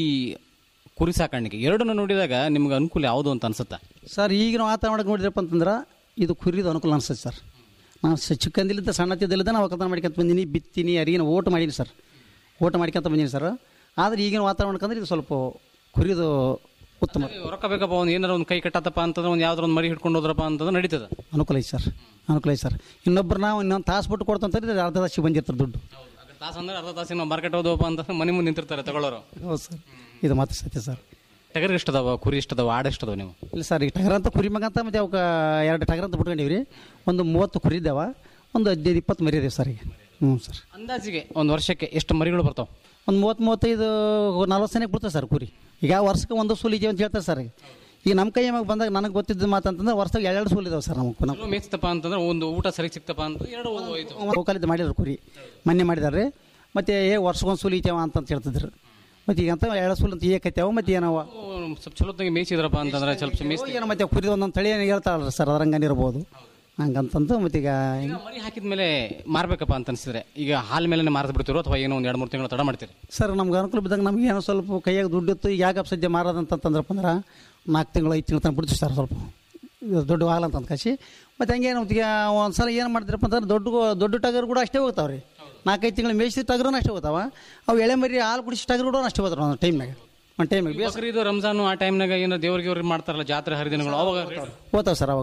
ಕುರಿ ಸಾಕಾಣಿಕೆ ಎರಡನ್ನು ನೋಡಿದಾಗ ನಿಮ್ಗೆ ಅನುಕೂಲ ಯಾವುದು ಅಂತ ಅನ್ಸುತ್ತಾ ಸರ್ ಈಗಿನ ವಾತಾವರಣಕ್ಕೆ ನೋಡಿದ್ರಪ್ಪ ಅಂತಂದ್ರೆ ಇದು ಕುರಿದು ಅನುಕೂಲ ಅನ್ಸುತ್ತೆ ಸರ್ ನಾನು ಸ ಚಿಕ್ಕಂದಿಲ್ಲಿದ್ದ ಸಣ್ಣತಿದ್ದಲ್ಲಿದ್ದ ನಾವು ಒಕ್ಕಲ್ತನ ಮಾಡ್ಕೊಂತ ಬಂದೀನಿ ಬಿತ್ತೀನಿ ಅರಿಗಿನ ಓಟ್ ಮಾಡೀನಿ ಸರ್ ಓಟ್ ಮಾಡ್ಕೊಂತ ಬಂದೀನಿ ಸರ್ ಆದರೆ ಈಗಿನ ವಾತಾವರಣಕ್ಕಂದ್ರೆ ಇದು ಸ್ವಲ್ಪ ಕುರಿದು ಉತ್ತಮ ರೊಕ್ಕ ಬೇಕಪ್ಪ ಒಂದು ಏನಾರ ಒಂದು ಕೈ ಕಟ್ಟತ್ತಪ್ಪ ಅಂತಂದ್ರೆ ಒಂದು ಯಾವ್ದಾರ ಒಂದು ಮರಿ ಹಿಡ್ಕೊಂಡು ಹೋದ್ರಪ್ಪ ಅಂತಂದ್ರೆ ನಡೀತದ ಅನುಕೂಲ ಐತೆ ಸರ್ ಅನುಕೂಲ ಐತೆ ಸರ್ ಇನ್ನೊಬ್ರು ನಾವು ಇನ್ನೊಂದು ತಾಸು ಬಿಟ್ಟು ಕೊಡ್ತಂತಾರೆ ಅರ್ಧ ತಾಸಿಗೆ ಬಂದಿರ್ತಾರೆ ದುಡ್ಡು ತಾಸು ಅಂದ್ರೆ ಅರ್ಧ ತಾಸಿನ ನಾವು ಮಾರ್ಕೆಟ್ ಹೋದವಪ್ಪ ಅಂತಂದ್ರೆ ಮನೆ ಮುಂದೆ ನಿಂತಿರ್ತಾರೆ ತಗೊಳ್ಳೋರು ಹೌದು ಸರ್ ಇದು ಮಾತ್ರ ಸತ್ಯ ಸರ್ ಟಗರ್ ಎಷ್ಟದಾವ ಕುರಿ ಎಷ್ಟದಾವ ಆಡು ಎಷ್ಟದಾವ ನೀವು ಇಲ್ಲ ಸರ್ ಈಗ ಟಗರ್ ಅಂತ ಕುರಿ ಮಗ ಅಂತ ಮತ್ತೆ ಅವಕ್ಕೆ ಎರಡು ಟಗರ್ ಅಂತ ಬಿಟ್ಕೊಂಡಿವಿ ರೀ ಒಂದು ಮೂವತ್ತು ಕುರಿ ಇದ್ದಾವ ಒಂದು ಹದಿನೈದು ಇಪ್ಪತ್ತು ಮರಿ ಇದಾವೆ ಸರ್ ಈಗ ಹ್ಞೂ ಸರ್ ಅಂದಾಜಿಗೆ ಒಂದು ವರ್ಷಕ್ಕೆ ಎಷ್ಟು ಮರಿಗಳು ಬರ್ತಾವೆ ಒಂದು ಮೂವತ್ತು ಮೂವತ್ತೈದು ನಲ್ವತ್ತು ಸನಕ್ಕೆ ಬಿಡ್ತದೆ ಸರ್ ಕುರಿ ಈಗ ವರ್ಷಕ್ಕೆ ಒಂದು ಸೂಲ್ ಇದೆಯಾ ಅಂತ ಹೇಳ್ತಾರೆ ಸರ್ ಈಗ ನಮ್ಮ ಕೈ ಮ್ಯಾಗ ಬಂದಾಗ ನನಗೆ ಗೊತ್ತಿದ್ದ ಮಾತಂತಂದ್ರೆ ವರ್ಷದಾಗ ಎರಡು ಸೂಲ್ ಇದಾವೆ ಸರ್ ನಮಗೆ ನಮ್ಮ ಚಲೋ ಮೇಯ್ತಪ್ಪ ಅಂತಂದ್ರೆ ಒಂದು ಊಟ ಸರಿ ಸಿಕ್ತಪ್ಪ ಅಂತಂದ್ರೆ ಎರಡು ಹೋಯ್ತು ಲೋಕಲಿದ್ದು ಮಾಡಿದ್ರು ಕುರಿ ಮೊನ್ನೆ ಮಾಡಿದಾರೆ ಮತ್ತು ಏ ವರ್ಷಕ್ಕೊಂದು ಸೂಲ್ ಐತೇವ ಅಂತ ಹೇಳ್ತಿದ್ರು ಮತ್ತು ಈಗ ಅಂತ ಎರಡು ಸೂಲ್ ಅಂತ ಏಕೈತೇವ ಮತ್ತು ಏನವ ಸ್ವಲ್ಪ ಚಲೋತ್ತಾಗಿ ಮೇಯಿಸಿದ್ರಪ್ಪ ಅಂತಂದ್ರೆ ಸ್ವಲ್ಪ ಮೇಯಿಸಿ ಏನೋ ಮತ್ತೆ ಕುರಿ ಒಂದೊಂದು ತಳಿ ಏನು ಹೇಳ್ತಾರಲ್ಲ ಸರ್ ಅದ್ರಂಗನೆ ಇರ್ಬೋದು ಹಂಗಂತಂದು ಮತ್ತು ಈಗ ಮರಿ ಹಾಕಿದ ಮೇಲೆ ಮಾರ್ಬೇಕಪ್ಪ ಅಂತ ಅನ್ಸಿದ್ರೆ ಈಗ ಹಾಲ್ ಮೇಲೆ ಮಾರ್ದು ಬಿಡ್ತಿರೋ ಅಥವಾ ಏನೋ ಒಂದು ಎರಡು ಮೂರು ತಿಂಗಳು ತಡ ಮಾಡ್ತೀರಿ ಸರ್ ನಮ್ಗೆ ಅನುಕೂಲ ಬಿದ್ದಾಗ ನಮ್ಗೆ ಏನೋ ಸ್ವಲ್ಪ ಕೈಯಾಗ ದುಡ್ಡು ಇತ್ತು ಈಗ ಯಾಕೆ ಸದ್ಯ ಮಾರೋದಂತಂದ್ರಪ್ಪ ಅಂದ್ರೆ ನಾಲ್ಕು ತಿಂಗಳು ಐದು ತಿಂಗಳು ತನಕ ಬಿಡ್ತೀವಿ ಸರ್ ಸ್ವಲ್ಪ ಇದು ದೊಡ್ಡ ಆಗಲ್ಲ ಅಂತ ಕಾಶಿ ಮತ್ತು ಹಂಗೆ ಏನು ಈಗ ಒಂದು ಸಲ ಏನು ಮಾಡ್ತೀರಪ್ಪ ಅಂತಂದ್ರೆ ದೊಡ್ಡ ದೊಡ್ಡ ಟಗರು ಕೂಡ ಅಷ್ಟೇ ಹೋಗ್ತಾವೆ ರೀ ನಾಲ್ಕೈದು ತಿಂಗಳು ಮೇಯಿಸಿದ ಟಗರೂ ಅಷ್ಟೇ ಹೋಗ್ತಾವ ಅವು ಎಳೆ ಮರಿ ಹಾಲು ಕುಡಿಸಿ ಟಗರು ಕೂಡ ಅಷ್ಟೇ ಹೋಗ್ತಾರೆ ಒಂದು ಟೈಮ್ನಾಗ ಒಂದು ಟೈಮಿಗೆ ಬೇಸ್ ಬಕ್ರೀದು ರಂಜಾನು ಆ ಟೈಮ್ನಾಗ ಏನೋ ದೇವ್ರಿಗೆ ಇವ್ರಿಗೆ ಮಾಡ್ತಾರಲ್ಲ ಜಾತ್ರೆ ಹರಿದಿನಗಳು ಅವಾಗ ಹೋಗ್ತಾವೆ ಸರ್ ಅವಾಗ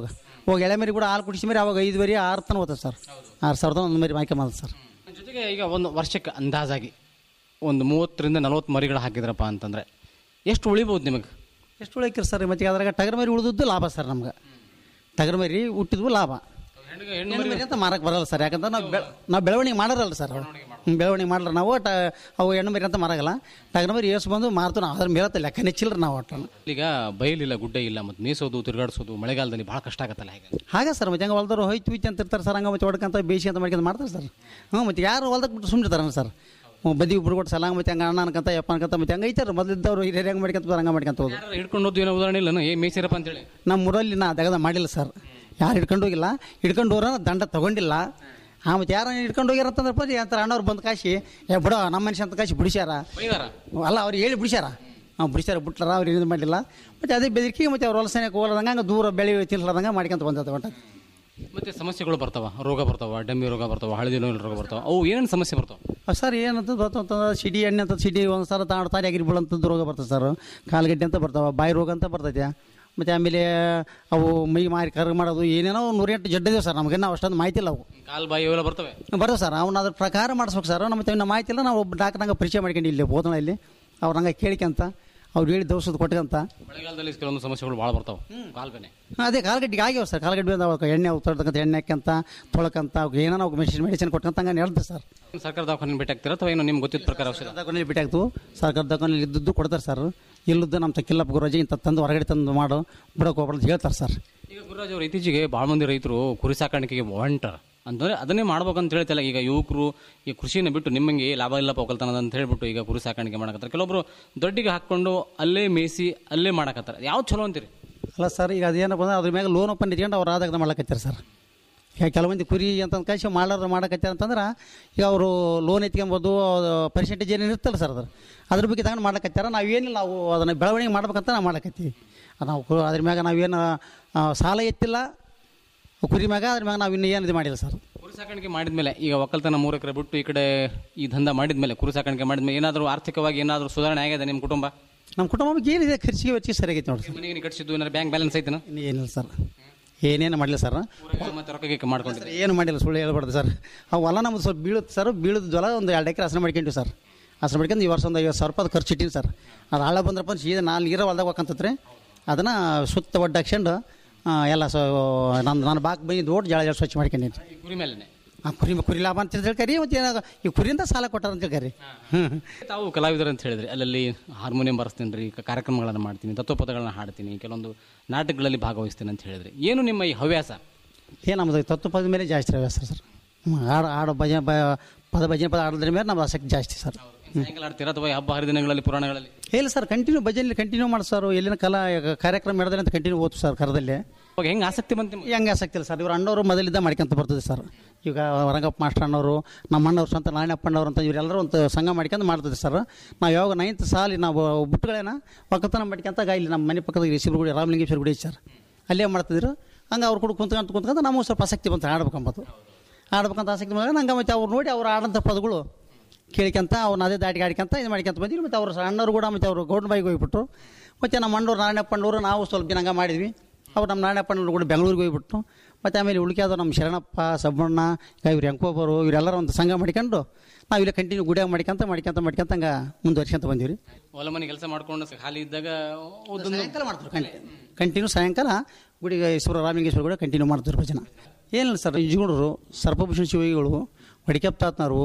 ಹೋಗಿ ಎಳೆ ಮರಿ ಕೂಡ ಹಾಲು ಕುಡಿಸಿ ಮರಿ ಅವಾಗ ಐದು ಮರಿ ಆರು ತನಕ ಹೋಗ್ತದೆ ಸರ್ ಆರು ಸಾವಿರದ ಒಂದು ಮರಿ ಮಾಯ್ಕೊಂಬಂದ ಸರ್ ಜೊತೆಗೆ ಈಗ ಒಂದು ವರ್ಷಕ್ಕೆ ಅಂದಾಜಾಗಿ ಒಂದು ಮೂವತ್ತರಿಂದ ನಲವತ್ತು ಮರಿಗಳು ಹಾಕಿದ್ರಪ್ಪ ಅಂತಂದ್ರೆ ಎಷ್ಟು ಉಳಿಬೋದು ನಿಮಗೆ ಎಷ್ಟು ಉಳಿಕಿರಿ ಸರ್ ಮತ್ತೆ ಅದ್ರಾಗ ಟಗರ್ ಮರಿ ಉಳಿದದ್ದು ಲಾಭ ಸರ್ ನಮ್ಗೆ ಟಗರ್ ಮರಿ ಹುಟ್ಟಿದ್ವು ಲಾಭ ಹೆಣ್ಣು ಮರಿ ಅಂತ ಮಾರಕ್ಕೆ ಬರಲ್ಲ ಸರ್ ಯಾಕಂದ್ರೆ ನಾವು ಬೆಳ ನಾವು ಬೆಳವಣಿಗೆ ಮಾಡರಲ್ಲ ಸರ್ ಅವ್ರು. ಹ್ಮ್, ಬೆಳವಣಿಗೆ ಮಾಡಲ್ಲ ನಾವು ಟ ಅವು ಹೆಣ್ಣು ಮರಿ ಅಂತ ಮಾರಾಗಲ್ಲ ಟಗರ್ ಮರಿ ಏಸು ಬಂದು ಮಾರ್ತು ನಾವು ಅದ್ರ ಮೇಲತ್ತ ಲೆಕ್ಕ ನೆಚ್ಚಿಲ್ರಿ ನಾವು ಒಟ್ಟು ಈಗ ಬಯಲಿಲ್ಲ ಗುಡ್ಡ ಇಲ್ಲ ಮತ್ತು ಮೇಸೋದು ತಿರುಗಾಡಿಸೋದು ಮಳೆಗಾಲದಲ್ಲಿ ಭಾಳ ಕಷ್ಟ ಆಗತ್ತಲ್ಲ ಹೇಗೆ ಹಾಗೆ ಸರ್ ಮತ್ತೆ ಹಂಗೆ ಹೊಲ್ದವ್ರು ಹೋಯ್ತು ಹೋಯ್ತು ಅಂತ ಇರ್ತಾರೆ ಸರ್ ಹಂಗೆ ಮತ್ತೆ ಹೊಡ್ಕಂತ ಬೇಸಿ ಅಂತ ಮಾಡ್ಕೊಂಡು ಮಾಡ್ತಾರೆ ಸರ್ ಹ್ಞೂ ಮತ್ತೆ ಯಾರು ಹೊಲ್ದಾಗ ಬಿಟ್ಟು ಸುಮ್ಮನೆ ಇರ್ತಾರೆ ಸರ್ ಹ್ಞೂ ಬದಿ ಬಿಡ್ಕೊಟ್ಟು ಸಲ ಮತ್ತೆ ಹಂಗೆ ಅಣ್ಣ ಅನ್ಕಂತ ಯಪ್ಪ ಅನ್ಕಂತ ಮತ್ತೆ ಹಂಗೆ ಐತಾರೆ ಮೊದಲಿದ್ದವ್ರು ಹಿರಿಯರು ಹೆಂಗೆ ಮಾಡ್ಕೊಂತ ಹಂಗೆ ಮಾಡ್ಕೊಂತ ಹೋದ್ರು ಯಾರು ಹಿಡ್ಕೊಂಡು ಹೋದ್ದು ಏನೋ ಉದಾಹರಣೆ ಇಲ್ಲ ಏ ಮೇಸಿರಪ್ಪ ಅಂತೇಳಿ ನಮ್ಮ ಊರಲ್ಲಿ ನಾ ದಗದ ಮಾಡಿಲ್ಲ ಸರ್ ಯಾರು ಹಿಡ್ಕೊಂಡು ಹೋಗಿಲ್ಲ ಹಿಡ್ಕೊಂಡು ಹೋರ ದಂಡ ತಗೊಂಡಿಲ್ಲ ಆ ಮತ್ತೆ ಯಾರು ಹಿಡ್ಕೊಂಡು ಹೋಗ್ಯಾರ ಅಂತಂದ್ರಪ್ಪ ಅಂತಾರೆ ಅಣ್ಣವ್ರು ಬಂದು ಕಾಶಿ ಏ ಬಿಡೋ ನಮ್ಮ ಮನುಷ್ಯ ಅಂತ ಕಾಶಿ ಬಿಡಿಸ್ಯಾರ ಬೈದಾರ ಅಲ್ಲ ಅವ್ರು ಹೇಳಿ ಬಿಡಿಸ್ಯಾರ ನಾವು ಬಿಡಿಸ್ಯಾರ ಬಿಟ್ಟಾರ ಅವ್ರು ಏನು ಮಾಡಿಲ್ಲ ಮತ್ತೆ ಅದೇ ಬೆದರಿಕೆ ಮತ್ತೆ ಅವ್ರು ಹೊಲಸನೆಗೆ ಹೋಗದಂಗೆ ಹಂಗೆ ದೂರ ಬೆಳೆ ತಿನ್ಲಾರ್ದಂಗೆ ಮಾಡ್ಕೊಂತ ಬಂದದ ಒಟ್ಟ ಮತ್ತೆ ಸಮಸ್ಯೆಗಳು ಬರ್ತಾವ ರೋಗ ಬರ್ತಾವ ಡಮ್ಮಿ ರೋಗ ಬರ್ತಾವ ಹಳದಿ ನೋವಿನ ರೋಗ ಬರ್ತಾವ ಅವು ಏನೇನು ಸಮಸ್ಯೆ ಬರ್ತಾವ ಸರ್ ಏನಂತ ಅಂತಂದ್ರೆ ಸಿಡಿ ಎಣ್ಣೆ ಅಂತ ಸಿಡಿ ಒಂದು ಸಲ ತಾಡು ತಾರಿ ಆಗಿರ್ಬೀಳಂಥದ್ದು ರೋಗ ಬರ್ತದೆ ಸರ್ ಕಾಲ್ಗಡ್ಡೆ ಅಂತ ಬರ್ತಾವೆ ಬಾಯಿ ರೋಗ ಅಂತ ಬರ್ತೈತೆ ಮತ್ತು ಆಮೇಲೆ ಅವು ಮೈ ಮಾರಿ ಕರ್ಗ ಮಾಡೋದು ಏನೇನೋ ನೂರೆಂಟು ಜಡ್ಡಿದೆ ಸರ್ ನಮಗೆ ನಾವು ಅಷ್ಟೊಂದು ಮಾಹಿತಿ ಇಲ್ಲ ಅವು ಕಾಲು ಬಾಯಿ ಇವೆಲ್ಲ ಬರ್ತವೆ ಬರ್ತವೆ ಸರ್ ಅವ್ನ ಅದ್ರ ಪ್ರಕಾರ ಮಾಡಿಸ್ಬೇಕು ಸರ್ ನಮ್ಮ ನಮ್ಮ ಮಾಹಿತಿ ಇಲ್ಲ ನಾವು ಒಬ್ಬ ಡಾಕ್ಟ್ರಂಗೆ ಪರಿಚಯ ಮಾಡ್ಕೊಂಡು ಇಲ್ಲಿ ಬೋಧನಲ್ಲಿ ಅವ್ರು ಹಂಗೆ ಕೇಳಿಕಂತ ಅವ್ರು ಹೇಳಿ ಔಷಧ ಕೊಟ್ಕಂತ ಮಳೆಗಾಲದಲ್ಲಿ ಕೆಲವೊಂದು ಸಮಸ್ಯೆಗಳು ಭಾಳ ಬರ್ತಾವ ಕಾಲ್ ಬೇನೆ ಅದೇ ಕಾಲ್ಗಡ್ಡಿಗೆ ಆಗ್ಯಾವ ಸರ್ ಕಾಲ್ಗಡ್ಡೆ ಬಂದು ಅವಕ್ಕೆ ಎಣ್ಣೆ ತೊಳ್ತಕ್ಕಂಥ ಎಣ್ಣೆ ಹಾಕ್ಯಂತ ತೊಳ್ಕಂತ ಅವ್ಕೆ ಏನೋ ಅವ್ಕೆ ಮೆಡಿಸಿನ್ ಮೆಡಿಸಿನ್ ಕೊಟ್ಕಂತ ಹಂಗೆ ನಡೆದು ಸರ್ ಸರ್ಕಾರ ದವಾಖಾನೆ ಭೇಟಿ ಆಗ್ತೀರಾ ಅಥವಾ ಏನು ನಿಮ್ಗೆ ಗೊತ್ತಿದ್ದ ಪ್ರಕಾರ ಔಷಧ ದವಾಖಾನೆಯಲ್ಲಿ ಭೇಟಿ ಆಗ್ತು ಸರ್ಕಾರ ದವಾಖಾನೆಯಲ್ಲಿ ಇದ್ದದ್ದು ಕೊಡ್ತಾರೆ ಸರ್ ಇಲ್ಲದ್ದು ನಮ್ಮ ತಕ್ಕಿಲ್ಲಪ್ಪ ಗುರುಜಿ ಇಂಥ ತಂದು ಹೊರಗಡೆ ತಂದು ಮಾಡು ಬಿಡೋಕೆ ಹೋಗ್ಬಾರ್ದು ಅಂತ ಹೇಳ್ತಾರೆ ಸರ್ ಈಗ ಗುರುರಾಜ್ ಅವರು ಇತ್ತೀಚೆಗೆ ಭಾಳ ಮಂದಿ ರೈತರು ಕುರಿ ಸಾಕಾಣಿಕೆಗೆ ಹೊಂಟಾರ ಅಂತಂದ್ರೆ ಅದನ್ನೇ ಮಾಡ್ಬೇಕಂತ ಹೇಳ್ತಿಲ್ಲ ಈಗ ಯುವಕರು ಈ ಕೃಷಿನ ಬಿಟ್ಟು ನಿಮಗೆ ಲಾಭ ಇಲ್ಲಪ್ಪ ಒಕ್ಕಲ್ತನದ ಅಂತ ಹೇಳ್ಬಿಟ್ಟು ಈಗ ಕುರಿ ಸಾಕಾಣಿಕೆ ಮಾಡಕತ್ತಾರೆ ಕೆಲವೊಬ್ರು ದೊಡ್ಡಿಗೆ ಹಾಕ್ಕೊಂಡು ಅಲ್ಲೇ ಮೇಯಿಸಿ ಅಲ್ಲೇ ಮಾಡಕತ್ತಾರೆ ಯಾವ್ದು ಚಲೋ ಅಂತೀರಿ ಅಲ್ಲ ಸರ್ ಈಗ ಅದೇನಪ್ಪ ಅಂದ್ರೆ ಅದ್ರ ಮ್ಯಾಗ ಲೋನ್ ಓಪನ್ ಇಟ್ಕೊಂಡು ಅವ್ರು ಆದಾಗ ಮಾಡ್ಲಕತ್ತಾರೆ ಸರ್ ಈಗ ಕೆಲವೊಂದು ಕುರಿ ಅಂತ ಕಾಯಿಸಿ ಮಾಡಾರ ಮಾಡಕತ್ತಾರೆ ಅಂತಂದ್ರೆ ಈಗ ಅವರು ಲೋನ್ ಎತ್ಕೊಂಬೋದು ಪರ್ಸೆಂಟೇಜ್ ಏನೇನು ಇರ್ತಲ್ಲ ಸರ್ ಅದ್ರ ಅದ್ರ ಬಗ್ಗೆ ತಗೊಂಡು ಮಾಡ್ಲಕತ್ತಾರೆ ನಾವು ಏನಿಲ್ಲ ನಾವು ಅದನ್ನು ಬೆಳವಣಿಗೆ ಮಾಡ್ಬೇಕಂತ ನಾವು ಮಾಡ್ಲಕತ್ತೀವಿ ನಾವು ಕು- ಅದ್ರ ಮ್ಯಾಗ ನಾವೇನು ಆ, ಸಾಲ ಎತ್ತಿಲ್ಲ ಕುರಿ ಮ್ಯಾಗ ಅದ್ರ ಮ್ಯಾಗ ನಾವು ಇನ್ನೂ ಏನು ಇದು ಮಾಡಿಲ್ಲ ಸರ್ ಕುರಿ ಸಾಕಾಣಿಕೆ ಮಾಡಿದ್ಮೇಲೆ ಈಗ ಒಕ್ಕಲ್ತನ ಮೂರು ಎಕರೆ ಬಿಟ್ಟು ಈ ಕಡೆ ಈ ದಂಧ ಮಾಡಿದ್ಮೇಲೆ ಕುರಿ ಸಾಕಾಣಿಕೆ ಮಾಡಿದ್ಮೇಲೆ ಏನಾದರೂ ಆರ್ಥಿಕವಾಗಿ ಏನಾದರೂ ಸುಧಾರಣೆ ಆಗಿದೆ ನಿಮ್ಮ ಕುಟುಂಬ ನಮ್ಮ ಕುಟುಂಬಕ್ಕೆ ಏನಿದೆ ಖರ್ಚಿಗೆ ವೆಚ್ಚ ಸರಿಯಾಗೈತೆ ನೋಡಿ ಸರ್ ಮನೆಗೆ ನೀವು ಕಟ್ಸಿದ್ದು ಏನಾದ್ರು ಬ್ಯಾಂಕ್ ಬ್ಯಾಲೆನ್ಸ್ ಐತನ ಇನ್ನೂ ಏನಿಲ್ಲ ಸರ್ ಏನೇನು ಮಾಡಿಲ್ಲ ಸರ್ ಮತ್ತೆ ರೊಕ್ಕ ಗಿಕ್ಕ ಮಾಡ್ಕೊಂಡಿದ್ದೆ ಏನು ಮಾಡಿಲ್ಲ ಸುಳ್ಳು ಹೇಳ್ಬಾರ್ದು ಸರ್ ಅವು ಹೊಲ ನಮ್ದು ಸ್ವಲ್ಪ ಬೀಳುತ್ತೆ ಸರ್ ಬೀಳುತ್ತೆ ಹೊಲ ಒಂದು ಎರಡು ಎಕರೆ ಹಸನ ಮಾಡ್ಕೊಂಡ್ವಿ ಸರ್ ಹಸನ ಮಾಡ್ಕೊಂಡು ಈ ವರ್ಷ ಒಂದು ಐವತ್ತು ಸಾವಿರ ರೂಪಾಯಿ ಖರ್ಚು ಇಟ್ಟಿನಿ ಸರ್ ಅದು ಹಳ್ಳ ಬಂದ್ರಪ್ಪ ಸೀದಾ ನಾನು ನೀರ ಹೊಲ್ದಾಗ ಹೋಗಂತತ್ರಿ ಅದನ್ನು ಸುತ್ತ ಒಡ್ಡ ಹಾಕ್ಸ್ಕೊಂಡು ಆ, ಎಲ್ಲ ಸೊ ನನ್ನ ನನ್ನ ಬಾಕ್ ಬಂದು ದೊಡ್ಡ ಜಳ ಜಳ ಸ್ವಚ್ಛ ಮಾಡ್ಕೊಂಡೀನಿ ಈ ಕುರಿ ಮೇಲೆನೆ ಆ ಕುರಿ ಕುರಿ ಲಾಭ ಅಂತ ಹೇಳ್ಕರಿ ಮತ್ತು ಏನಾಗ ಈ ಕುರಿಯಿಂದ ಸಾಲ ಕೊಟ್ಟಾರ ಅಂತ ಹೇಳ್ಕರಿ ಹ್ಞೂ ತಾವು ಕಲಾವಿದರು ಅಂತ ಹೇಳಿದ್ರಿ ಅಲ್ಲಲ್ಲಿ ಹಾರ್ಮೋನಿಯಂ ಬರ್ಸ್ತೀನಿ ರೀ ಕಾರ್ಯಕ್ರಮಗಳನ್ನು ಮಾಡ್ತೀನಿ ತತ್ವಪದಗಳನ್ನ ಹಾಡ್ತೀನಿ ಕೆಲವೊಂದು ನಾಟಕಗಳಲ್ಲಿ ಭಾಗವಹಿಸ್ತೀನಿ ಅಂತ ಹೇಳಿದ್ರಿ ಏನು ನಿಮ್ಮ ಈ ಹವ್ಯಾಸ ಏನು ನಮ್ಮದು ತತ್ವ ಪದ ಮೇಲೆ ಜಾಸ್ತಿ ಹವ್ಯಾಸ ಸರ್ ಹ್ಞೂ ಹಾಡು ಹಾಡು ಭಜನೆ ಬ- ಪದ ಭಜನೆ ಪದ ಆಡೋದ್ರ ಮೇಲೆ ನಮ್ಮ ಆಸಕ್ತಿ ಜಾಸ್ತಿ ಸರ್ ಸಾಯಂಕಾಲ ಆಡ್ತೀರಾ ಅಥವಾ ಈ ಹಬ್ಬ ಹರಿದಿನಗಳಲ್ಲಿ ಪುರಾಣಗಳಲ್ಲಿ ಇಲ್ಲ ಸರ್ ಕಂಟಿನ್ಯೂ ಭಜನೆ ಕಂಟಿನ್ಯೂ ಮಾಡಿ ಸರ್ ಎಲ್ಲಿನ ಕಲಾ ಕಾರ್ಯಕ್ರಮ ಮಾಡಿದ್ರೆ ಅಂತ ಕಂಟಿನ್ಯೂ ಓದ್ತು ಸರ್ ಕರದಲ್ಲಿ ಅವಾಗ ಹೆಂಗೆ ಆಸಕ್ತಿ ಬಂತು ನಿಮ್ಗೆ? ಹೆಂಗೆ ಆಸಕ್ತಿ ಇಲ್ಲ ಸರ್ ಇವ್ರು ಅಣ್ಣವರು ಮೊದಲಿದ್ದ ಮಾಡ್ಕೊಂತ ಬರ್ತದೆ ಸರ್ ಈಗ ರಂಗಪ್ಪ ಮಾಸ್ಟರ್ ಅಣ್ಣವರು ನಮ್ಮ ಅಣ್ಣವ್ರು ಸ್ವಂತ ನಾರಾಯಣಪ್ಪಣ್ಣವ್ರು ಅಂತ ಇವರೆಲ್ಲರೂ ಒಂದು ಸಂಘ ಮಾಡ್ಕೊಂಡು ಮಾಡ್ತದೆ ಸರ್ ನಾವು ಯಾವಾಗ ನೈನ್ತ್ ಸಾಲಿ ನಾವು ಬಿಟ್ಟುಗಳೇನ ಒಕ್ಕತನ ಮಾಡ್ಕೊಂತ ಇಲ್ಲಿ ನಮ್ಮ ಮನೆ ಪಕ್ಕದ ರಿಷಿಬರು ಗುಡಿ ರಾಮಲಿಂಗೇಶ್ವರ ಗುಡಿ ಐತೆ ಸರ್ ಅಲ್ಲೇ ಮಾಡ್ತಿದ್ರು ಹಂಗೆ ಅವ್ರು ಕೂಡ ಕುಂತ್ಕೊಂತ ಕುಂತ್ಕೊಂತ ನಮಗೂ ಸ್ವಲ್ಪ ಆಸಕ್ತಿ ಬಂತು ಆಡ್ಬೇಕಂಬದು ಆಡ್ಬೇಕಂತ ಆಸಕ್ತಿ ಬಂದಾಗ ನಂಗೆ ಮತ್ತೆ ಅವ್ರು ನೋಡಿ ಅವ್ರು ಆಡಂಥ ಪದಗಳು ಕೇಳ್ಕೊಂತ ಅವ್ರನ್ನ ಅದೇ ದಾಟಿಗೆ ಆಡ್ಕೊಂತ ಇದು ಮಾಡ್ಕೊಂತ ಬಂದಿವಿ ಮತ್ತು ಅವ್ರು ಅಣ್ಣವ್ರು ಕೂಡ ಮತ್ತು ಅವರು ಗೌಡ ಬಾಯಿಗೆ ಹೋಗ್ಬಿಟ್ರು ಮತ್ತು ನಮ್ಮ ಅಣ್ಣವ್ರು ನಾರಾಯಣಪ್ಪಣ್ಣವರು ನಾವು ಸ್ವಲ್ಪ ದಿನ ಹಂಗೆ ಮಾಡಿದ್ವಿ ಅವ್ರು ನಮ್ಮ ನಾರಾಯಣಪ್ಪಣ್ಣವ್ರು ಕೂಡ ಬೆಂಗಳೂರಿಗೆ ಹೋಗ್ಬಿಟ್ಟು ಮತ್ತು ಆಮೇಲೆ ಉಳಿಕ್ಯಾದ ನಮ್ಮ ಶರಣಪ್ಪ ಸಬ್ಬಣ್ಣ ಈಗ ಇವ್ರು ಹೆಂಕೋಬರು ಇವರೆಲ್ಲರೂ ಒಂದು ಸಂಘ ಮಾಡ್ಕೊಂಡು ನಾವು ಇಲ್ಲಿ ಕಂಟಿನ್ಯೂ ಗುಡಿಯಾಗ ಮಾಡ್ಕೊಂತ ಮಾಡ್ಕೊಂತ ಮಾಡ್ಕೊಂತ ಹಂಗೆ ಮುಂದುವರ್ಸ್ಕೊಂತ ಬಂದೀವಿ ರೀ ಹೊಲ ಮನೆ ಕೆಲಸ ಮಾಡ್ಕೊಂಡು ಖಾಲಿ ಇದ್ದಾಗ ಓದೊಂದು ಸಾಯಂಕಾಲ ಮಾಡ್ತಾರೆ ಕಂಟಿನ್ಯೂ ಸಾಯಂಕಾಲ ಗುಡಿಗೆ ಈಶ್ವರ ರಾಮಲಿಂಗೇಶ್ವರ ಕೂಡ ಕಂಟಿನ್ಯೂ ಮಾಡ್ತಾರೆ ಭಜನ ಏನಿಲ್ಲ ಸರ್ ಇಂಜುಗುಣರು ಸರ್ಪಭೂಷಣ ಶಿವಗಳು ಹೊಡಿಕೆಪ್ ತಾತ್ನರು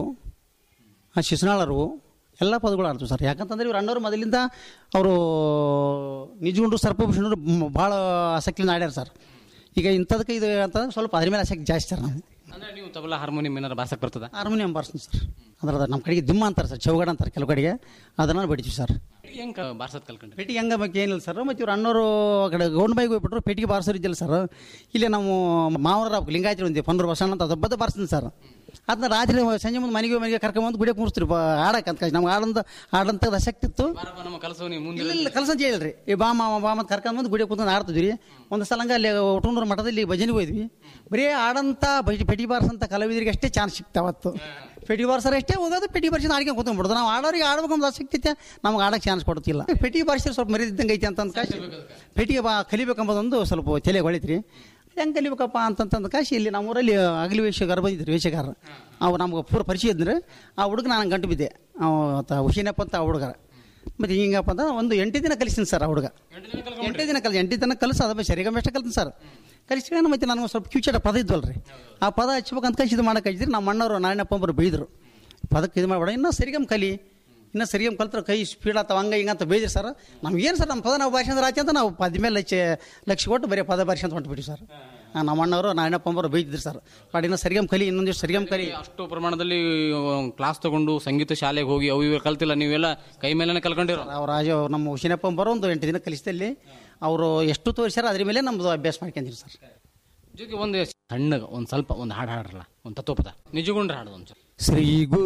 ಆ ಶಿಶುನಾಳರು ಎಲ್ಲ ಪದಗಳು ಆಡ್ತೀವಿ ಸರ್ ಯಾಕಂತಂದ್ರೆ ಇವ್ರು ಅಣ್ಣವ್ರು ಮೊದಲಿಂದ ಅವರು ನಿಜಗುಂಡು ಸರ್ಪಭೂಷಣರು ಭಾಳ ಆಸಕ್ತಿಯಿಂದ ಆಡ್ಯಾರ ಸರ್ ಈಗ ಇಂಥದಕ್ಕೆ ಇದು ಅಂತಂದ್ರೆ ಸ್ವಲ್ಪ ಅದ್ರ ಮೇಲೆ ಆಸಕ್ತಿ ಜಾಸ್ತಿ ಸರ್ ನಾವು ಅಂದ್ರೆ ನೀವು ತಬಲಾ ಹಾರ್ಮೋನಿಯಂ ಏನಾರು ಬಾಸಕ್ ಬರ್ತದ ಹಾರ್ಮೋನಿಯಂ ಬಾರಿಸ್ತೀನಿ ಸರ್ ಅಂದ್ರೆ ಅದು ನಮ್ಮ ಕಡೆಗೆ ದಿಮ್ಮ ಅಂತಾರೆ ಸರ್ ಚೌಗಡ ಅಂತಾರೆ ಕೆಲವು ಕಡೆಗೆ ಅದನ್ನು ಬಡಿತೀವಿ ಸರ್ ಹೆಂಗೆ ಬಾರ್ಸೋದ್ ಕಲ್ಕೊಂಡ್ರಿ ಪೇಟಿಗೆ ಹಂಗೆ ಬಗ್ಗೆ ಏನಿಲ್ಲ ಸರ್ ಮತ್ತು ಇವ್ರು ಅಣ್ಣವರು ಆ ಕಡೆ ಗೌಂಡ್ ಬಾಯಿಗೆ ಹೋಗ್ಬಿಟ್ರು ಪೇಟಿಗೆ ಬಾರಿಸೋರು ಇದ್ದಿಲ್ಲ ಸರ್ ಇಲ್ಲಿ ನಾವು ಮಾವರ ಲಿಂಗಾಯತ್ರಿ ಒಂದು ಪಂದ್ರ ವರ್ಷ ಅಂತ ಅದಬ್ಬದ ಬಾರಿಸ್ತೀನಿ ಸರ್ ಅದನ್ನ ರಾತ್ರಿ ಸಂಜೆ ಮುಂದೆ ಮನೆಗೆ ಮನೆಗೆ ಕರ್ಕೊಂಬಂದು ಗುಡಿಗೆ ಕೂರಿಸ್ತೀರಿ ಆಡಕ್ಕೆ ಅಂತ ನಮ್ಗೆ ಆಡಂತ ಆಡಂತ ಆಸಕ್ತಿ ಇತ್ತು ಬಾರಪ್ಪ ನಮ್ಮ ಕೆಲಸ ನೀವು ಮುಂದೆ ಇಲ್ಲ ಇಲ್ಲ ಕಲ್ಸ ಅಂತ ಹೇಳಿರಿ ಈ ಬಾ ಮಾವ ಬಾ ಅಂತ ಕರ್ಕೊಂಬಂದು ಗುಡಿಗೆ ಕೂತ್ಕೊಂಡು ಆಡ್ತಿದ್ವಿ ರೀ ಒಂದು ಸಲ ಹಂಗೆ ಅಲ್ಲಿ ಒಟ್ಟೂರು ಮಠದಲ್ಲಿ ಭಜನೆಗೆ ಹೋದ್ವಿ ಬರೀ ಆಡಂತ ಬಜಿ ಪೆಟಿ ಬಾರ್ಸಂತ ಕಲಾವಿದರಿಗೆ ಅಷ್ಟೇ ಚಾನ್ಸ್ ಸಿಕ್ತಾವತ್ತು ಪೆಟಿ ಬಾರ್ಸರ್ ಅಷ್ಟೇ ಹೋಗೋದು ಪೆಟಿ ಬಾರ್ಸಿದ ಆಡ್ಕೊಂಡು ಕೂತ್ಕೊಂಡ್ಬಿಡೋದು ನಾವು ಆಡೋರಿಗೆ ಆಡ್ಬೇಕು ಅಂತ ಆಸಕ್ತಿ ಐತೆ ನಮ್ಗೆ ಆಡಕ್ಕೆ ಚಾನ್ಸ್ ಕೊಡ್ತಿಲ್ಲ ಪೆಟಿ ಬಾರ್ಸಿದ್ರೆ ಸ್ವಲ್ಪ ಮರಿದಿದ್ದಂಗೆ ಐತೆ ಅಂತ ಅಂದ್ಕಾಸಿ ಪೆಟಿಗೆ ಬಾ ಕಲಿಬೇಕಂಬುದೊಂದು ಸ್ವಲ್ಪ ತಲೆ ಹೊಳಿತ್ರಿ ಹೆಂಗೆ ಕಲಿಬೇಕಪ್ಪ ಅಂತಂತಂದ ಕಾಶಿ ಇಲ್ಲಿ ನಮ್ಮೂರಲ್ಲಿ ಅಗಲಿ ವೇಷಗಾರ ಬಂದಿದ್ರು ವೇಷಗಾರ ಅವು ನಮ್ಗೆ ಪೂರ ಪರಿಚಯ ಇದ್ರೆ ಆ ಹುಡುಗ ನಾನು ಗಂಟು ಬಿದ್ದೆ ಅವ ಆತ ಹುಷಿನಪ್ಪ ಅಂತ ಆ ಹುಡುಗ ಮತ್ತು ಹಿಂಗಪ್ಪ ಅಂತ ಒಂದು ಎಂಟು ದಿನ ಕಲಿಸ್ತೀನಿ ಸರ್ ಆ ಹುಡುಗ ಎಂಟೇ ದಿನ ಕಲಿಸಿ ಎಂಟು ದಿನ ಕಲಿಸ ಅದ ಸರಿಗಮ್ಮ ಎಷ್ಟು ಕಲ್ತೀನಿ ಸರ್ ಕಲಿಸ್ಕೊಂಡು ಮತ್ತೆ ನನಗೆ ಸ್ವಲ್ಪ ಕ್ಯೂಚಡ ಪದ ಇದ್ವಲ್ರಿ ಆ ಪದ ಹಚ್ಬೇಕಂತ ಕಲಿಸಿ ಇದು ಮಾಡಕ್ಕೆ ಹಚ್ಚಿದ್ರೆ ನಮ್ಮ ಅಣ್ಣವರು ನಾರಾಯಣಪ್ಪಂಬರು ಬೈದರು ಪದಕ್ಕೆ ಇದು ಮಾಡಬೇಡ ಇನ್ನೂ ಸರಿಗಮ್ ಕಲಿ ಇನ್ನೂ ಸರಿಗಮ್ ಕಲ್ತ್ರ ಕೈ ಸ್ಪೀಡ್ ಆಗ್ತಾವ ಹಂಗೆ ಹಿಂಗೆ ಅಂತ ಬೈದ್ರಿ ಸರ್ ನಮ್ಗೇನು ಸರ್ ನಮ್ಮ ಪದ ನಾವು ಭಾಷೆ ಅಂದ್ರೆ ಆಚೆ ಅಂತ ನಾವು ಪದ ಮೇಲೆ ಲಕ್ಷ ಲಕ್ಷ ಕೊಟ್ಟು ಬರೀ ಪದ ಭಾಷೆ ಅಂತ ಹೊಂಟ್ಬಿಟ್ಟು ಸರ್ ಆ, ನಮ್ಮ ಅಣ್ಣವರು ನಾರಾಯಣಪ್ಪಂಬರು ಬೈದಿದ್ರು ಸರ್ ಪಾಡಿ ಇನ್ನೂ ಸರಿಗಮ್ ಕಲಿ ಇನ್ನೊಂದಿಷ್ಟು ಸರಿಗಮ್ ಕಲಿ ಅಷ್ಟು ಪ್ರಮಾಣದಲ್ಲಿ ಕ್ಲಾಸ್ ತಗೊಂಡು ಸಂಗೀತ ಶಾಲೆಗೆ ಹೋಗಿ ಅವು ಇವು ಕಲ್ತಿಲ್ಲ ನೀವೆಲ್ಲ ಕೈ ಮೇಲೆನೆ ಕಲ್ಕೊಂಡಿರೋ ಅವ್ರ ರಾಜ ನಮ್ಮ ಹುಷಿನಪ್ಪಂಬರು ಒಂದು ಎಂಟು ದಿನ ಕಲಿಸಿದಲ್ಲಿ ಅವರು ಎಷ್ಟು ತೋರಿಸ್ಯಾರ ಅದ್ರ ಮೇಲೆ ನಮ್ಮದು ಅಭ್ಯಾಸ ಮಾಡ್ಕೊಂತೀವಿ ಸರ್ ಜೊತೆಗೆ ಒಂದು ಸಣ್ಣ ಒಂದು ಸ್ವಲ್ಪ ಒಂದು ಹಾಡು ಹಾಡ್ರಲ್ಲ ಒಂದು ತತ್ವಪದ ನಿಜಗೊಂಡ್ರೆ ಹಾಡು ಒಂದು ಶ್ರೀ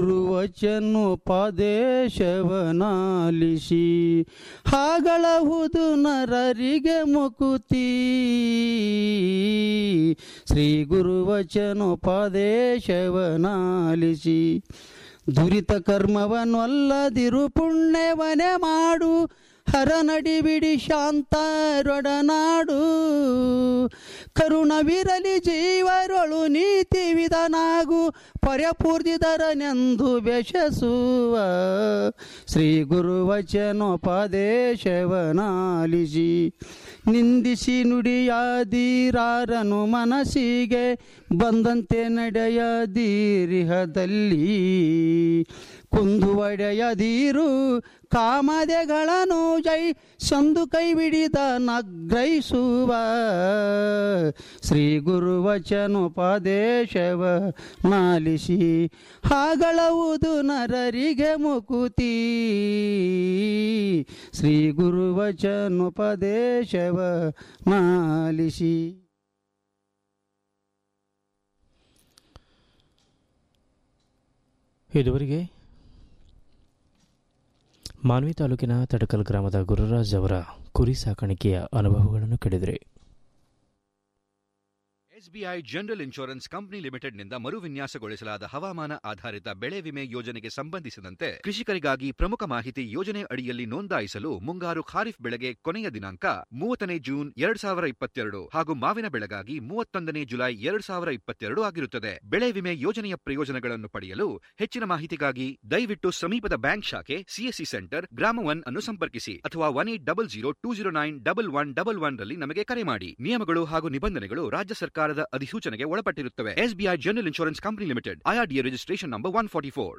ಗುರುವಚನೋಪದೇಶವನಾಲಿಸಿ ಹಾಗಳಹುದು ನರರಿಗೆ ಮುಕುತಿ ಶ್ರೀ ಗುರುವಚನೋಪದೇಶವನಾಲಿಸಿ ದುರಿತ ಕರ್ಮವನ್ನೊಲ್ಲದಿರು ಪುಣ್ಯವನೆ ಮಾಡು ಹರನಡಿ ಬಿಡಿ ಶಾಂತರೊಡನಾಡು ಕರುಣವಿರಲಿ ಜೀವರೊಳು ನೀತಿ ವಿಧನಾಗು ಪರ್ಯಪೂರ್ಜಿದರನೆಂದು ಬೆಶಸುವ ಶ್ರೀ ಗುರುವಚನೋಪದೇಶವನಾಲಿಸಿ ನಿಂದಿಸಿ ನುಡಿಯಾದೀರಾರನು ಮನಸ್ಸಿಗೆ ಬಂದಂತೆ ನಡೆಯದೀರಿಹದಲ್ಲಿ ಕುಂದು ಒಡೆಯದೀರು ಕಾಮದೆಗಳನ್ನು ಜೈ ಸಂದು ಕೈ ಬಿಡಿದ ನಗ್ರಹಿಸುವ ಶ್ರೀ ಗುರುವಚನೋಪದೇಶವ ನಾಲಿಸಿ ಹಾಗಳವುದು ನರರಿಗೆ ಮುಕುತಿ ಶ್ರೀ ಗುರುವಚನೋಪದೇಶವ ನಾಲಿಸಿ ಇದುವರೆಗೆ ಮಾನ್ವಿ ತಾಲೂಕಿನ ತಡಕಲ್ ಗ್ರಾಮದ ಗುರುರಾಜ್ ಅವರ ಕುರಿ ಸಾಕಾಣಿಕೆಯ ಅನುಭವಗಳನ್ನು ಕೇಳಿದರೆ ಎಸ್ಬಿಐ ಜನರಲ್ ಇನ್ಶೂರೆನ್ಸ್ ಕಂಪನಿ ಲಿಮಿಟೆಡ್ನಿಂದ ಮರುವಿನ್ಯಾಸಗೊಳಿಸಲಾದ ಹವಾಮಾನ ಆಧಾರಿತ ಬೆಳೆ ವಿಮೆ ಯೋಜನೆಗೆ ಸಂಬಂಧಿಸಿದಂತೆ ಕೃಷಿಕರಿಗಾಗಿ ಪ್ರಮುಖ ಮಾಹಿತಿ ಯೋಜನೆ ಅಡಿಯಲ್ಲಿ ನೋಂದಾಯಿಸಲು ಮುಂಗಾರು ಖಾರಿಫ್ ಬೆಳೆಗೆ ಕೊನೆಯ ದಿನಾಂಕ ಮೂವತ್ತನೇ ಜೂನ್ ಎರಡ್ ಸಾವಿರ ಇಪ್ಪತ್ತೆರಡು ಹಾಗೂ ಮಾವಿನ ಬೆಳೆಗಾಗಿ ಮೂವತ್ತೊಂದನೇ ಜುಲೈ ಎರಡ್ ಸಾವಿರ ಇಪ್ಪತ್ತೆರಡು ಆಗಿರುತ್ತದೆ ಬೆಳೆ ವಿಮೆ ಯೋಜನೆಯ ಪ್ರಯೋಜನಗಳನ್ನು ಪಡೆಯಲು ಹೆಚ್ಚಿನ ಮಾಹಿತಿಗಾಗಿ ದಯವಿಟ್ಟು ಸಮೀಪದ ಬ್ಯಾಂಕ್ ಶಾಖೆ ಸಿಎಸ್ಸಿ ಸೆಂಟರ್ ಗ್ರಾಮ ಒನ್ ಅನ್ನು ಸಂಪರ್ಕಿಸಿ ಅಥವಾ one eight double zero two zero nine double one double one ರಲ್ಲಿ ನಮಗೆ ಕರೆ ಮಾಡಿ ನಿಯಮಗಳು ಹಾಗೂ ನಿಬಂಧನೆಗಳು ರಾಜ್ಯ ಸರ್ಕಾರದ ಅಧಿಸೂಚನೆಗೆ ಒಳಪಟ್ಟಿರುತ್ತವೆ SBI general insurance company limited IRDA registration number one forty four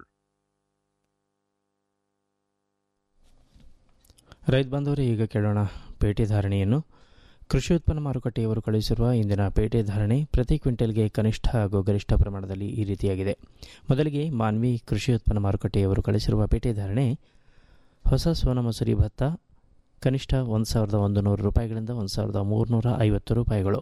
ರೈತ ಬಾಂಧವರೇ ಈಗ ಕೇಳೋಣ ಪೇಟೆ ಧಾರಣೆಯನ್ನು ಕೃಷಿ ಉತ್ಪನ್ನ ಮಾರುಕಟ್ಟೆಯವರು ಕಳುಹಿಸಿರುವ ಇಂದಿನ ಪೇಟೆ ಧಾರಣೆ ಪ್ರತಿ ಕ್ವಿಂಟಲ್ಗೆ ಕನಿಷ್ಠ ಹಾಗೂ ಗರಿಷ್ಠ ಪ್ರಮಾಣದಲ್ಲಿ ಈ ರೀತಿಯಾಗಿದೆ ಮೊದಲಿಗೆ ಮಾನ್ವಿ ಕೃಷಿ ಉತ್ಪನ್ನ ಮಾರುಕಟ್ಟೆಯವರು ಕಳಿಸಿರುವ ಪೇಟೆ ಧಾರಣೆ ಹೊಸ ಸೋನ ಮಸೂರಿ ಭತ್ತ ಕನಿಷ್ಠ ಒಂದು ಸಾವಿರದ ಒಂದು ನೂರು ರೂಪಾಯಿಗಳಿಂದ ಒಂದು ಸಾವಿರದ ಮೂರುನೂರ ಐವತ್ತು ರೂಪಾಯಿಗಳು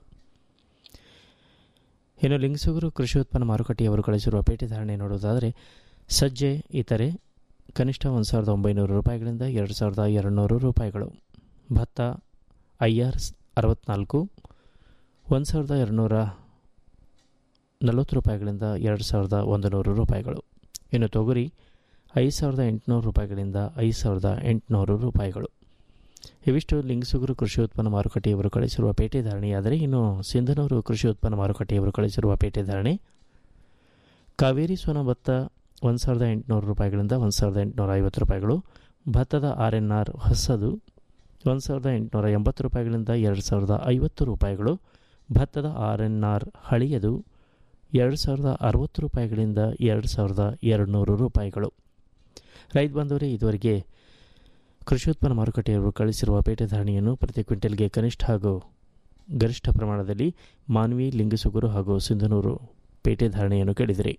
ಇನ್ನು ಲಿಂಗಸೂರು ಕೃಷಿ ಉತ್ಪನ್ನ ಮಾರುಕಟ್ಟೆಯವರು ಕಳಿಸಿರುವ ಪೇಟೆ ಧಾರಣೆ ನೋಡುವುದಾದರೆ ಸಜ್ಜೆ ಇತರೆ ಕನಿಷ್ಠ ಒಂದು ಸಾವಿರದ ಒಂಬೈನೂರು ರೂಪಾಯಿಗಳಿಂದ ಎರಡು ಸಾವಿರದ ಎರಡುನೂರು ರೂಪಾಯಿಗಳು ಭತ್ತ ಐ ಆರ್ ಅರವತ್ನಾಲ್ಕು ಒಂದು ಸಾವಿರದ ಎರಡುನೂರ ನಲವತ್ತು ರೂಪಾಯಿಗಳಿಂದ ಎರಡು ಸಾವಿರದ ಒಂದು ನೂರು ರೂಪಾಯಿಗಳು ಇನ್ನು ತೊಗರಿ ಐದು ಸಾವಿರದ ಎಂಟುನೂರು ರೂಪಾಯಿಗಳಿಂದ ಐದು ಸಾವಿರದ ಎಂಟುನೂರು ರೂಪಾಯಿಗಳು ಇವಿಷ್ಟು ಲಿಂಗಸುಗರು ಕೃಷಿ ಉತ್ಪನ್ನ ಮಾರುಕಟ್ಟೆಯವರು ಕಳಿಸಿರುವ ಪೇಟೆ ಧಾರಣೆಯಾದರೆ ಇನ್ನು ಸಿಂಧನೂರು ಕೃಷಿ ಉತ್ಪನ್ನ ಮಾರುಕಟ್ಟೆಯವರು ಕಳಿಸಿರುವ ಪೇಟೆ ಧಾರಣೆ ಕಾವೇರಿ ಸೋನ ಭತ್ತ ಒಂದು ಸಾವಿರದ ಎಂಟುನೂರು ರೂಪಾಯಿಗಳಿಂದ ಒಂದು ಸಾವಿರದ ಎಂಟುನೂರ ಐವತ್ತು ರೂಪಾಯಿಗಳು ಭತ್ತದ ಆರ್ ಎನ್ ಆರ್ ಹೊಸದು ಒಂದು ಸಾವಿರದ ಎಂಟುನೂರ ಎಂಬತ್ತು ರೂಪಾಯಿಗಳಿಂದ ಎರಡು ಸಾವಿರದ ಐವತ್ತು ರೂಪಾಯಿಗಳು ಭತ್ತದ ಆರ್ ಎನ್ ಆರ್ ಹಳೆಯದು ಎರಡು ಸಾವಿರದ ಅರವತ್ತು ರೂಪಾಯಿಗಳಿಂದ ಎರಡು ಸಾವಿರದ ಎರಡುನೂರು ರೂಪಾಯಿಗಳು ರೈತ ಬಂದವರೇ ಇದುವರೆಗೆ ಕೃಷಿ ಉತ್ಪನ್ನ ಮಾರುಕಟ್ಟೆಯವರು ಕಳಿಸಿರುವ ಪೇಟೆ ಧಾರಣೆಯನ್ನು ಪ್ರತಿ ಕ್ವಿಂಟಲ್ಗೆ ಕನಿಷ್ಠ ಹಾಗೂ ಗರಿಷ್ಠ ಪ್ರಮಾಣದಲ್ಲಿ ಮಾನ್ವಿ ಲಿಂಗಸುಗೂರು ಹಾಗೂ ಸಿಂಧನೂರು ಪೇಟೆ ಧಾರಣೆಯನ್ನು ಕೇಳಿದಿರಿ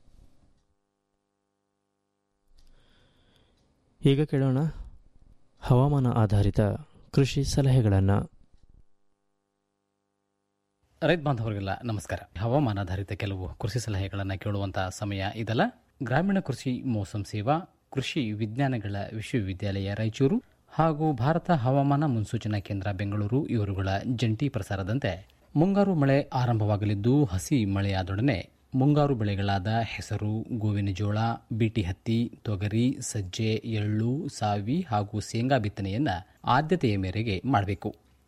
ಈಗ ಕೇಳೋಣ ಹವಾಮಾನ ಆಧಾರಿತ ಕೃಷಿ ಸಲಹೆಗಳನ್ನು ರೈತ ಬಾಂಧವರಿಗೆಲ್ಲ ನಮಸ್ಕಾರ ಹವಾಮಾನಾಧಾರಿತ ಕೆಲವು ಕೃಷಿ ಸಲಹೆಗಳನ್ನು ಕೇಳುವಂಥ ಸಮಯ ಇದಲ್ಲ ಗ್ರಾಮೀಣ ಕೃಷಿ ಮೋಸಂ ಸೇವಾ ಕೃಷಿ ವಿಜ್ಞಾನಗಳ ವಿಶ್ವವಿದ್ಯಾಲಯ ರಾಯಚೂರು ಹಾಗೂ ಭಾರತ ಹವಾಮಾನ ಮುನ್ಸೂಚನಾ ಕೇಂದ್ರ ಬೆಂಗಳೂರು ಇವರುಗಳ ಜಂಟಿ ಪ್ರಸಾರದಂತೆ ಮುಂಗಾರು ಮಳೆ ಆರಂಭವಾಗಲಿದ್ದು ಹಸಿ ಮಳೆಯಾದೊಡನೆ ಮುಂಗಾರು ಬೆಳೆಗಳಾದ ಹೆಸರು ಗೋವಿನ ಜೋಳ ಬೀಟಿ ಹತ್ತಿ ತೊಗರಿ ಸಜ್ಜೆ ಎಳ್ಳು ಸಾವಿ ಹಾಗೂ ಶೇಂಗಾ ಬಿತ್ತನೆಯನ್ನ ಆದ್ಯತೆಯ ಮೇರೆಗೆ ಮಾಡಬೇಕು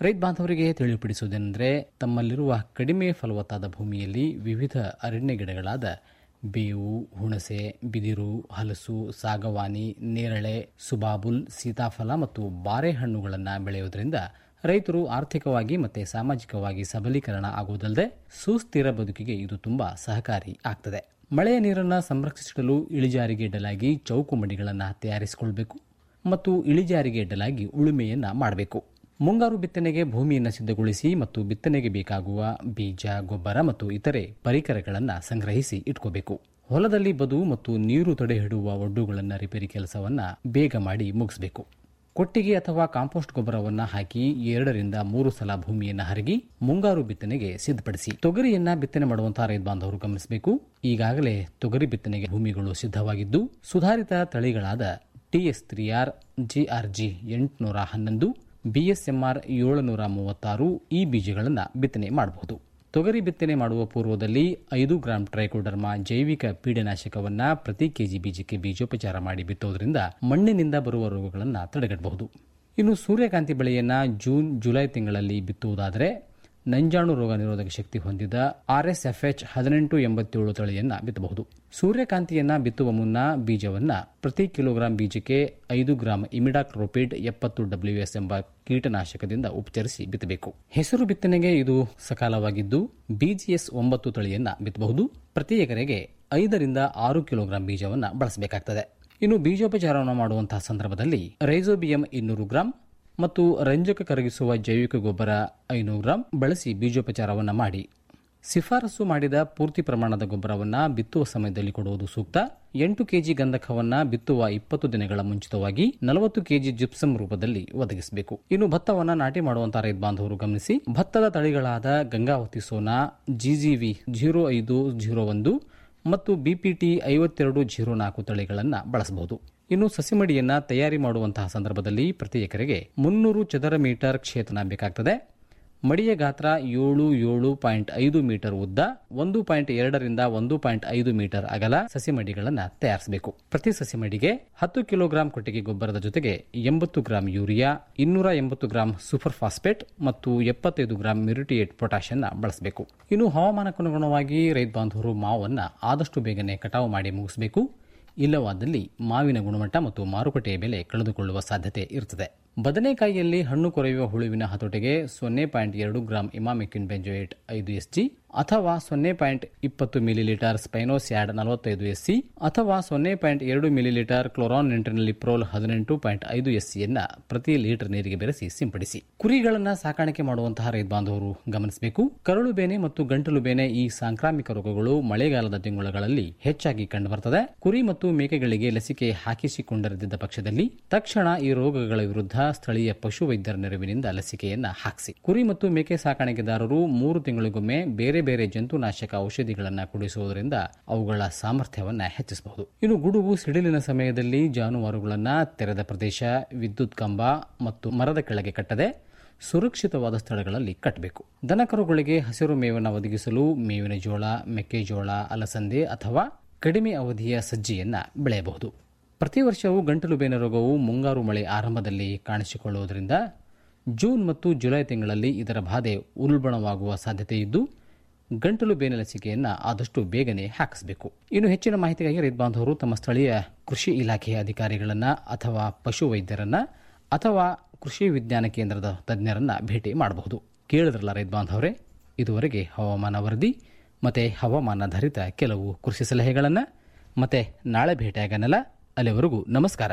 ರೈತ ಬಾಂಧವರಿಗೆ ತಿಳಿಪಡಿಸುವುದೇನೆಂದರೆ ತಮ್ಮಲ್ಲಿರುವ ಕಡಿಮೆ ಫಲವತ್ತಾದ ಭೂಮಿಯಲ್ಲಿ ವಿವಿಧ ಅರಣ್ಯ ಗಿಡಗಳಾದ ಬೇವು ಹುಣಸೆ ಬಿದಿರು ಹಲಸು ಸಾಗವಾನಿ ನೇರಳೆ ಸುಬಾಬುಲ್ ಸೀತಾಫಲ ಮತ್ತು ಬಾರೆಹಣ್ಣುಗಳನ್ನು ಬೆಳೆಯುವುದರಿಂದ ರೈತರು ಆರ್ಥಿಕವಾಗಿ ಮತ್ತು ಸಾಮಾಜಿಕವಾಗಿ ಸಬಲೀಕರಣ ಆಗುವುದಲ್ಲದೆ ಸುಸ್ಥಿರ ಬದುಕಿಗೆ ಇದು ತುಂಬಾ ಸಹಕಾರಿ ಆಗ್ತದೆ ಮಳೆಯ ನೀರನ್ನು ಸಂರಕ್ಷಿಸಲು ಇಳಿಜಾರಿಗೆ ಇಡಲಾಗಿ ಚೌಕು ಮಡಿಗಳನ್ನು ತಯಾರಿಸಿಕೊಳ್ಬೇಕು ಮತ್ತು ಇಳಿಜಾರಿಗೆ ಇಡಲಾಗಿ ಉಳುಮೆಯನ್ನ ಮಾಡಬೇಕು ಮುಂಗಾರು ಬಿತ್ತನೆಗೆ ಭೂಮಿಯನ್ನು ಸಿದ್ಧಗೊಳಿಸಿ ಮತ್ತು ಬಿತ್ತನೆಗೆ ಬೇಕಾಗುವ ಬೀಜ ಗೊಬ್ಬರ ಮತ್ತು ಇತರೆ ಪರಿಕರಗಳನ್ನು ಸಂಗ್ರಹಿಸಿ ಇಟ್ಕೋಬೇಕು ಹೊಲದಲ್ಲಿ ಬದು ಮತ್ತು ನೀರು ತಡೆ ಹಿಡುವ ಒಡ್ಡುಗಳನ್ನು ರಿಪೇರಿ ಕೆಲಸವನ್ನ ಬೇಗ ಮಾಡಿ ಮುಗಿಸಬೇಕು ಕೊಟ್ಟಿಗೆ ಅಥವಾ ಕಾಂಪೋಸ್ಟ್ ಗೊಬ್ಬರವನ್ನ ಹಾಕಿ ಎರಡರಿಂದ ಮೂರು ಸಲ ಭೂಮಿಯನ್ನ ಹರಗಿ ಮುಂಗಾರು ಬಿತ್ತನೆಗೆ ಸಿದ್ಧಪಡಿಸಿ ತೊಗರಿಯನ್ನ ಬಿತ್ತನೆ ಮಾಡುವಂತಹ ರೈತ ಬಾಂಧವರು ಗಮನಿಸಬೇಕು ಈಗಾಗಲೇ ತೊಗರಿ ಬಿತ್ತನೆಗೆ ಭೂಮಿಗಳು ಸಿದ್ಧವಾಗಿದ್ದು ಸುಧಾರಿತ ತಳಿಗಳಾದ ಟಿಎಸ್ ತ್ರೀ ಆರ್ ಜಿಆರ್ಜಿ ಎಂಟುನೂರ ಹನ್ನೊಂದು ಬಿಎಸ್ಎಂಆರ್ ಏಳುನೂರ ಮೂವತ್ತಾರು ಈ ಬೀಜಗಳನ್ನು ಬಿತ್ತನೆ ಮಾಡಬಹುದು ತೊಗರಿ ಬಿತ್ತನೆ ಮಾಡುವ ಪೂರ್ವದಲ್ಲಿ ಐದು ಗ್ರಾಂ ಟ್ರೈಕೋಡರ್ಮಾ ಜೈವಿಕ ಪೀಡನಾಶಕವನ್ನ ಪ್ರತಿ ಕೆಜಿ ಬೀಜಕ್ಕೆ ಬೀಜೋಪಚಾರ ಮಾಡಿ ಬಿತ್ತೋದ್ರಿಂದ ಮಣ್ಣಿನಿಂದ ಬರುವ ರೋಗಗಳನ್ನು ತಡೆಗಟ್ಟಬಹುದು ಇನ್ನು ಸೂರ್ಯಕಾಂತಿ ಬೆಳೆಯನ್ನ ಜೂನ್ ಜುಲೈ ತಿಂಗಳಲ್ಲಿ ಬಿತ್ತುವುದಾದರೆ ನಂಜಾಣು ರೋಗ ನಿರೋಧಕ ಶಕ್ತಿ ಹೊಂದಿದ ಆರ್ಎಸ್ಎಫ್ಎಚ್ ಹದಿನೆಂಟು ಎಂಬತ್ತೇಳು ತಳಿಯನ್ನ ಬಿತ್ತಬಹುದು ಸೂರ್ಯಕಾಂತಿಯನ್ನ ಬಿತ್ತುವ ಮುನ್ನ ಬೀಜವನ್ನ ಪ್ರತಿ ಕಿಲೋಗ್ರಾಂ ಬೀಜಕ್ಕೆ ಐದು ಗ್ರಾಂ ಇಮಿಡಾಕ್ರೋಪಿಡ್ ಎಪ್ಪತ್ತು ಡಬ್ಲ್ಯೂಎಸ್ ಎಂಬ ಕೀಟನಾಶಕದಿಂದ ಉಪಚರಿಸಿ ಬಿತ್ತಬೇಕು ಹೆಸರು ಬಿತ್ತನೆಗೆ ಇದು ಸಕಾಲವಾಗಿದ್ದು ಬಿಜಿಎಸ್ ಒಂಬತ್ತು ತಳಿಯನ್ನ ಬಿತ್ತಬಹುದು ಪ್ರತಿ ಎಕರೆಗೆ ಐದರಿಂದ ಆರು ಕಿಲೋಗ್ರಾಂ ಬೀಜವನ್ನ ಬಳಸಬೇಕಾಗ್ತದೆ ಇನ್ನು ಬೀಜೋಪಚಾರವನ್ನು ಮಾಡುವಂತಹ ಸಂದರ್ಭದಲ್ಲಿ ರೈಸೋಬಿಯಂ ಇನ್ನೂರು ಗ್ರಾಂ ಮತ್ತು ರಂಜಕ ಕರಗಿಸುವ ಜೈವಿಕ ಗೊಬ್ಬರ ಐನೂರು ಗ್ರಾಂ ಬಳಸಿ ಬೀಜೋಪಚಾರವನ್ನು ಮಾಡಿ ಶಿಫಾರಸು ಮಾಡಿದ ಪೂರ್ತಿ ಪ್ರಮಾಣದ ಗೊಬ್ಬರವನ್ನು ಬಿತ್ತುವ ಸಮಯದಲ್ಲಿ ಕೊಡುವುದು ಸೂಕ್ತ ಎಂಟು ಕೆಜಿ ಗಂಧಕವನ್ನ ಬಿತ್ತುವ ಇಪ್ಪತ್ತು ದಿನಗಳ ಮುಂಚಿತವಾಗಿ ನಲವತ್ತು ಕೆಜಿ ಜಿಪ್ಸಮ್ ರೂಪದಲ್ಲಿ ಒದಗಿಸಬೇಕು ಇನ್ನು ಭತ್ತವನ್ನ ನಾಟಿ ಮಾಡುವಂತಹ ರೈತ ಬಾಂಧವರು ಗಮನಿಸಿ ಭತ್ತದ ತಳಿಗಳಾದ ಗಂಗಾವತಿ ಸೋನಾ ಜಿಜಿವಿ ಜೀರೋ ಐದು ಜೀರೋ ಒಂದು ಮತ್ತು ಬಿಪಿಟಿ ಐವತ್ತೆರಡು ಜೀರೋ ನಾಲ್ಕು ತಳಿಗಳನ್ನು ಬಳಸಬಹುದು ಇನ್ನು ಸಸಿಮಡಿಯನ್ನ ತಯಾರಿ ಮಾಡುವಂತಹ ಸಂದರ್ಭದಲ್ಲಿ ಪ್ರತಿ ಎಕರೆಗೆ ಮುನ್ನೂರು ಚದರ ಮೀಟರ್ ಕ್ಷೇತ್ರ ಬೇಕಾಗ್ತದೆ ಮಡಿಯ ಗಾತ್ರ ಏಳು ಏಳು ಪಾಯಿಂಟ್ ಐದು ಮೀಟರ್ ಉದ್ದ ಒಂದು ಪಾಯಿಂಟ್ ಎರಡರಿಂದ ಒಂದು ಪಾಯಿಂಟ್ ಐದು ಮೀಟರ್ ಅಗಲ ಸಸಿಮಡಿಗಳನ್ನು ತಯಾರಿಸಬೇಕು ಪ್ರತಿ ಸಸಿಮಡಿಗೆ ಹತ್ತು ಕಿಲೋಗ್ರಾಂ ಕೊಟ್ಟಿಗೆ ಗೊಬ್ಬರದ ಜೊತೆಗೆ ಎಂಬತ್ತು ಗ್ರಾಂ ಯೂರಿಯಾ ಇನ್ನೂರ ಎಂಬತ್ತು ಗ್ರಾಂ ಸೂಪರ್ ಫಾಸ್ಫೇಟ್ ಮತ್ತು ಎಪ್ಪತ್ತೈದು ಗ್ರಾಂ ಮಿರಿಟಿಯೇಟ್ ಪೊಟ್ಯಾಷಿಯನ್ನ ಬಳಸಬೇಕು ಇನ್ನು ಹವಾಮಾನಕ್ಕನುಗುಣವಾಗಿ ರೈತ ಬಾಂಧವರು ಮಾವನ್ನ ಆದಷ್ಟು ಬೇಗನೆ ಕಟಾವು ಮಾಡಿ ಮುಗಿಸಬೇಕು ಇಲ್ಲವಾದಲ್ಲಿ ಮಾವಿನ ಗುಣಮಟ್ಟ ಮತ್ತು ಮಾರುಕಟ್ಟೆಯ ಬೆಲೆ ಕಳೆದುಕೊಳ್ಳುವ ಸಾಧ್ಯತೆ ಇರುತ್ತದೆ ಬದನೆಕಾಯಿಯಲ್ಲಿ ಹಣ್ಣು ಕೊರೆಯುವ ಹುಳುವಿನ ಹತೋಟಿಗೆ ಸೊನ್ನೆ ಪಾಯಿಂಟ್ ಎರಡು ಗ್ರಾಂ ಇಮಾಮಿಕ್ವಿನ್ ಬೆಂಜೋಯೇಟ್ ಐದು ಎಸ್ಜಿ ಅಥವಾ ಸೊನ್ನೆ ಪಾಯಿಂಟ್ ಇಪ್ಪತ್ತು ಮಿಲಿಲೀಟರ್ ಸ್ಪೈನೋಸ್ಯಾಡ್ ನಲವತ್ತೈದು ಎಸ್ಸಿ ಅಥವಾ ಸೊನ್ನೆ ಪಾಯಿಂಟ್ ಎರಡು ಮಿಲಿಲೀಟರ್ ಕ್ಲೋರಾನ್ ನಿಂಟ್ರಿನಲಿಪ್ರೋಲ್ ಹದಿನೆಂಟು ಪಾಯಿಂಟ್ ಐದು ಎಸ್ಸಿಯನ್ನ ಪ್ರತಿ ಲೀಟರ್ ನೀರಿಗೆ ಬೆರೆಸಿ ಸಿಂಪಡಿಸಿ ಕುರಿಗಳನ್ನ ಸಾಕಾಣಿಕೆ ಮಾಡುವಂತಹ ರೈತ ಬಾಂಧವರು ಗಮನಿಸಬೇಕು ಕರಳು ಬೇನೆ ಮತ್ತು ಗಂಟಲು ಬೇನೆ ಈ ಸಾಂಕ್ರಾಮಿಕ ರೋಗಗಳು ಮಳೆಗಾಲದ ತಿಂಗಳುಗಳಲ್ಲಿ ಹೆಚ್ಚಾಗಿ ಕಂಡುಬರುತ್ತದೆ ಕುರಿ ಮತ್ತು ಮೇಕೆಗಳಿಗೆ ಲಸಿಕೆ ಹಾಕಿಸಿಕೊಂಡಿರದಿದ್ದ ಪಕ್ಷದಲ್ಲಿ ತಕ್ಷಣ ಈ ರೋಗಗಳ ವಿರುದ್ಧ ಸ್ಥಳೀಯ ಪಶುವೈದ್ಯರ ನೆರವಿನಿಂದ ಲಸಿಕೆಯನ್ನ ಹಾಕಿಸಿ ಕುರಿ ಮತ್ತು ಮೇಕೆ ಸಾಕಾಣಿಕೆದಾರರು ಮೂರು ತಿಂಗಳಿಗೊಮ್ಮೆ ಬೇರೆ ಬೇರೆ ಜಂತುನಾಶಕ ಔಷಧಿಗಳನ್ನು ಕುಡಿಸುವುದರಿಂದ ಅವುಗಳ ಸಾಮರ್ಥ್ಯವನ್ನ ಹೆಚ್ಚಿಸಬಹುದು ಇನ್ನು ಗುಡುಗು ಸಿಡಿಲಿನ ಸಮಯದಲ್ಲಿ ಜಾನುವಾರುಗಳನ್ನ ತೆರೆದ ಪ್ರದೇಶ ವಿದ್ಯುತ್ ಕಂಬ ಮತ್ತು ಮರದ ಕೆಳಗೆ ಕಟ್ಟದೆ ಸುರಕ್ಷಿತವಾದ ಸ್ಥಳಗಳಲ್ಲಿ ಕಟ್ಟಬೇಕು ದನಕರುಗಳಿಗೆ ಹಸಿರು ಮೇವನ್ನು ಒದಗಿಸಲು ಮೇವಿನ ಜೋಳ ಮೆಕ್ಕೆಜೋಳ ಅಲಸಂದೆ ಅಥವಾ ಕಡಿಮೆ ಅವಧಿಯ ಸಜ್ಜಿಯನ್ನ ಬೆಳೆಯಬಹುದು ಪ್ರತಿ ವರ್ಷವೂ ಗಂಟಲು ಬೇನೆ ರೋಗವು ಮುಂಗಾರು ಮಳೆ ಆರಂಭದಲ್ಲಿ ಕಾಣಿಸಿಕೊಳ್ಳುವುದರಿಂದ ಜೂನ್ ಮತ್ತು ಜುಲೈ ತಿಂಗಳಲ್ಲಿ ಇದರ ಬಾಧೆ ಉಲ್ಬಣವಾಗುವ ಸಾಧ್ಯತೆ ಇದ್ದು ಗಂಟಲು ಬೇನೆ ಲಸಿಕೆಯನ್ನು ಆದಷ್ಟು ಬೇಗನೆ ಹಾಕಿಸಬೇಕು ಇನ್ನು ಹೆಚ್ಚಿನ ಮಾಹಿತಿಗಾಗಿ ರೈತ ಬಾಂಧವರು ತಮ್ಮ ಸ್ಥಳೀಯ ಕೃಷಿ ಇಲಾಖೆಯ ಅಧಿಕಾರಿಗಳನ್ನ ಅಥವಾ ಪಶು ವೈದ್ಯರನ್ನ ಅಥವಾ ಕೃಷಿ ವಿಜ್ಞಾನ ಕೇಂದ್ರದ ತಜ್ಞರನ್ನ ಭೇಟಿ ಮಾಡಬಹುದು ಕೇಳಿದ್ರಲ್ಲ ರೈತ ಬಾಂಧವರೇ ಇದುವರೆಗೆ ಹವಾಮಾನ ವರದಿ ಮತ್ತೆ ಹವಾಮಾನಾಧಾರಿತ ಕೆಲವು ಕೃಷಿ ಸಲಹೆಗಳನ್ನು ಮತ್ತೆ ನಾಳೆ ಭೇಟಿಯಾಗನಲ್ಲ ಅಲ್ಲಿವರೆಗೂ ನಮಸ್ಕಾರ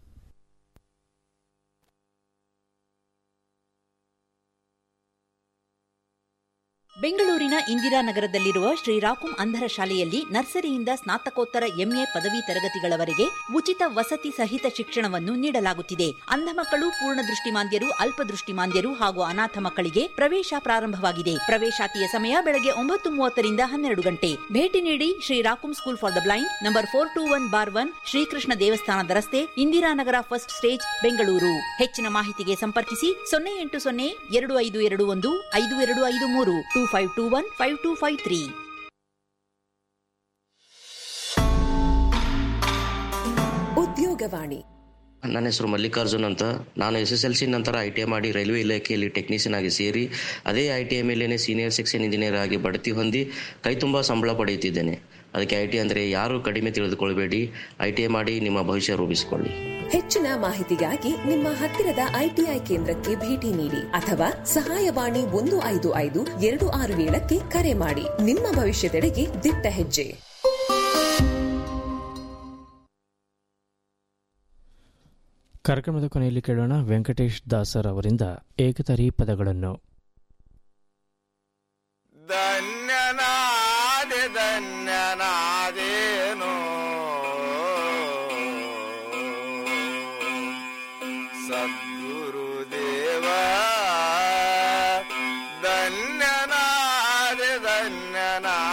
ಬೆಂಗಳೂರಿನ ಇಂದಿರಾನಗರದಲ್ಲಿರುವ ಶ್ರೀರಾಕುಂ ಅಂಧರ ಶಾಲೆಯಲ್ಲಿ ನರ್ಸರಿಯಿಂದ ಸ್ನಾತಕೋತ್ತರ ಎಂಎ ಪದವಿ ತರಗತಿಗಳವರೆಗೆ ಉಚಿತ ವಸತಿ ಸಹಿತ ಶಿಕ್ಷಣವನ್ನು ನೀಡಲಾಗುತ್ತಿದೆ ಅಂಧ ಮಕ್ಕಳು ಪೂರ್ಣ ದೃಷ್ಟಿಮಾಂದ್ಯರು ಅಲ್ಪದೃಷ್ಟಿಮಾಂದ್ಯರು ಹಾಗೂ ಅನಾಥ ಮಕ್ಕಳಿಗೆ ಪ್ರವೇಶ ಪ್ರಾರಂಭವಾಗಿದೆ ಪ್ರವೇಶಾತಿಯ ಸಮಯ ಬೆಳಗ್ಗೆ ಒಂಬತ್ತು ಮೂವತ್ತರಿಂದ ಹನ್ನೆರಡು ಗಂಟೆ ಭೇಟಿ ನೀಡಿ ಶ್ರೀರಾಕುಂ school for the blind number four two one bar one Shrikrishna ದೇವಸ್ಥಾನದ ರಸ್ತೆ ಇಂದಿರಾನಗರ ಫಸ್ಟ್ ಸ್ಟೇಜ್ ಬೆಂಗಳೂರು ಹೆಚ್ಚಿನ ಮಾಹಿತಿಗೆ ಸಂಪರ್ಕಿಸಿ ಸೊನ್ನೆ ಎಂಟು ಸೊನ್ನೆ ಎರಡು ಐದು ಎರಡು ಒಂದು ಐದು ಎರಡು ಐದು ಮೂರು two five two one five two five three Udyogavani ನನ್ನ ಹೆಸರು ಮಲ್ಲಿಕಾರ್ಜುನ್ ಅಂತ ನಾನು ಎಸ್ ಎಸ್ ಎಲ್ ಸಿ ನಂತರ ಐ ಟಿ ಐ ಮಾಡಿ ರೈಲ್ವೆ ಇಲಾಖೆಯಲ್ಲಿ ಟೆಕ್ನಿಷಿಯನ್ ಆಗಿ ಸೇರಿ ಅದೇ ಐ ಟಿ ಐ ಮೇಲೇನೆ ಸೀನಿಯರ್ ಸೆಕ್ಷನ್ ಇಂಜಿನಿಯರ್ ಆಗಿ ಬಡ್ತಿ ಹೊಂದಿ ಕೈ ತುಂಬ ಸಂಬಳ ಪಡೆಯುತ್ತಿದ್ದೇನೆ ಅದಕ್ಕೆ ಐ ಟಿ ಅಂದರೆ ಯಾರು ಕಡಿಮೆ ತಿಳಿದುಕೊಳ್ಬೇಡಿ ಐ ಟಿ ಐ ಮಾಡಿ ನಿಮ್ಮ ಭವಿಷ್ಯ ರೂಪಿಸಿಕೊಳ್ಳಿ ಹೆಚ್ಚಿನ ಮಾಹಿತಿಗಾಗಿ ನಿಮ್ಮ ಹತ್ತಿರದ ಐಟಿಐ ಕೇಂದ್ರಕ್ಕೆ ಭೇಟಿ ನೀಡಿ ಅಥವಾ ಸಹಾಯವಾಣಿ ಒಂದು ಐದು ಐದು ಎರಡು ಆರು ಏಳಕ್ಕೆ ಕರೆ ಮಾಡಿ ನಿಮ್ಮ ಭವಿಷ್ಯದೆಡೆಗೆ ದಿಟ್ಟ ಹೆಜ್ಜೆ ಕಾರ್ಯಕ್ರಮದ ಕೊನೆಯಲ್ಲಿ ಕೇಳೋಣ ವೆಂಕಟೇಶ್ ದಾಸರ್ ಅವರಿಂದ ಏಕತರಿ ಪದಗಳನ್ನು ಧನ್ಯನಾದೆ ಧನ್ಯನಾದೇನು ಸದ್ಗುರುದೇವ ಧನ್ಯನಾದೆ ಧನ್ಯನಾ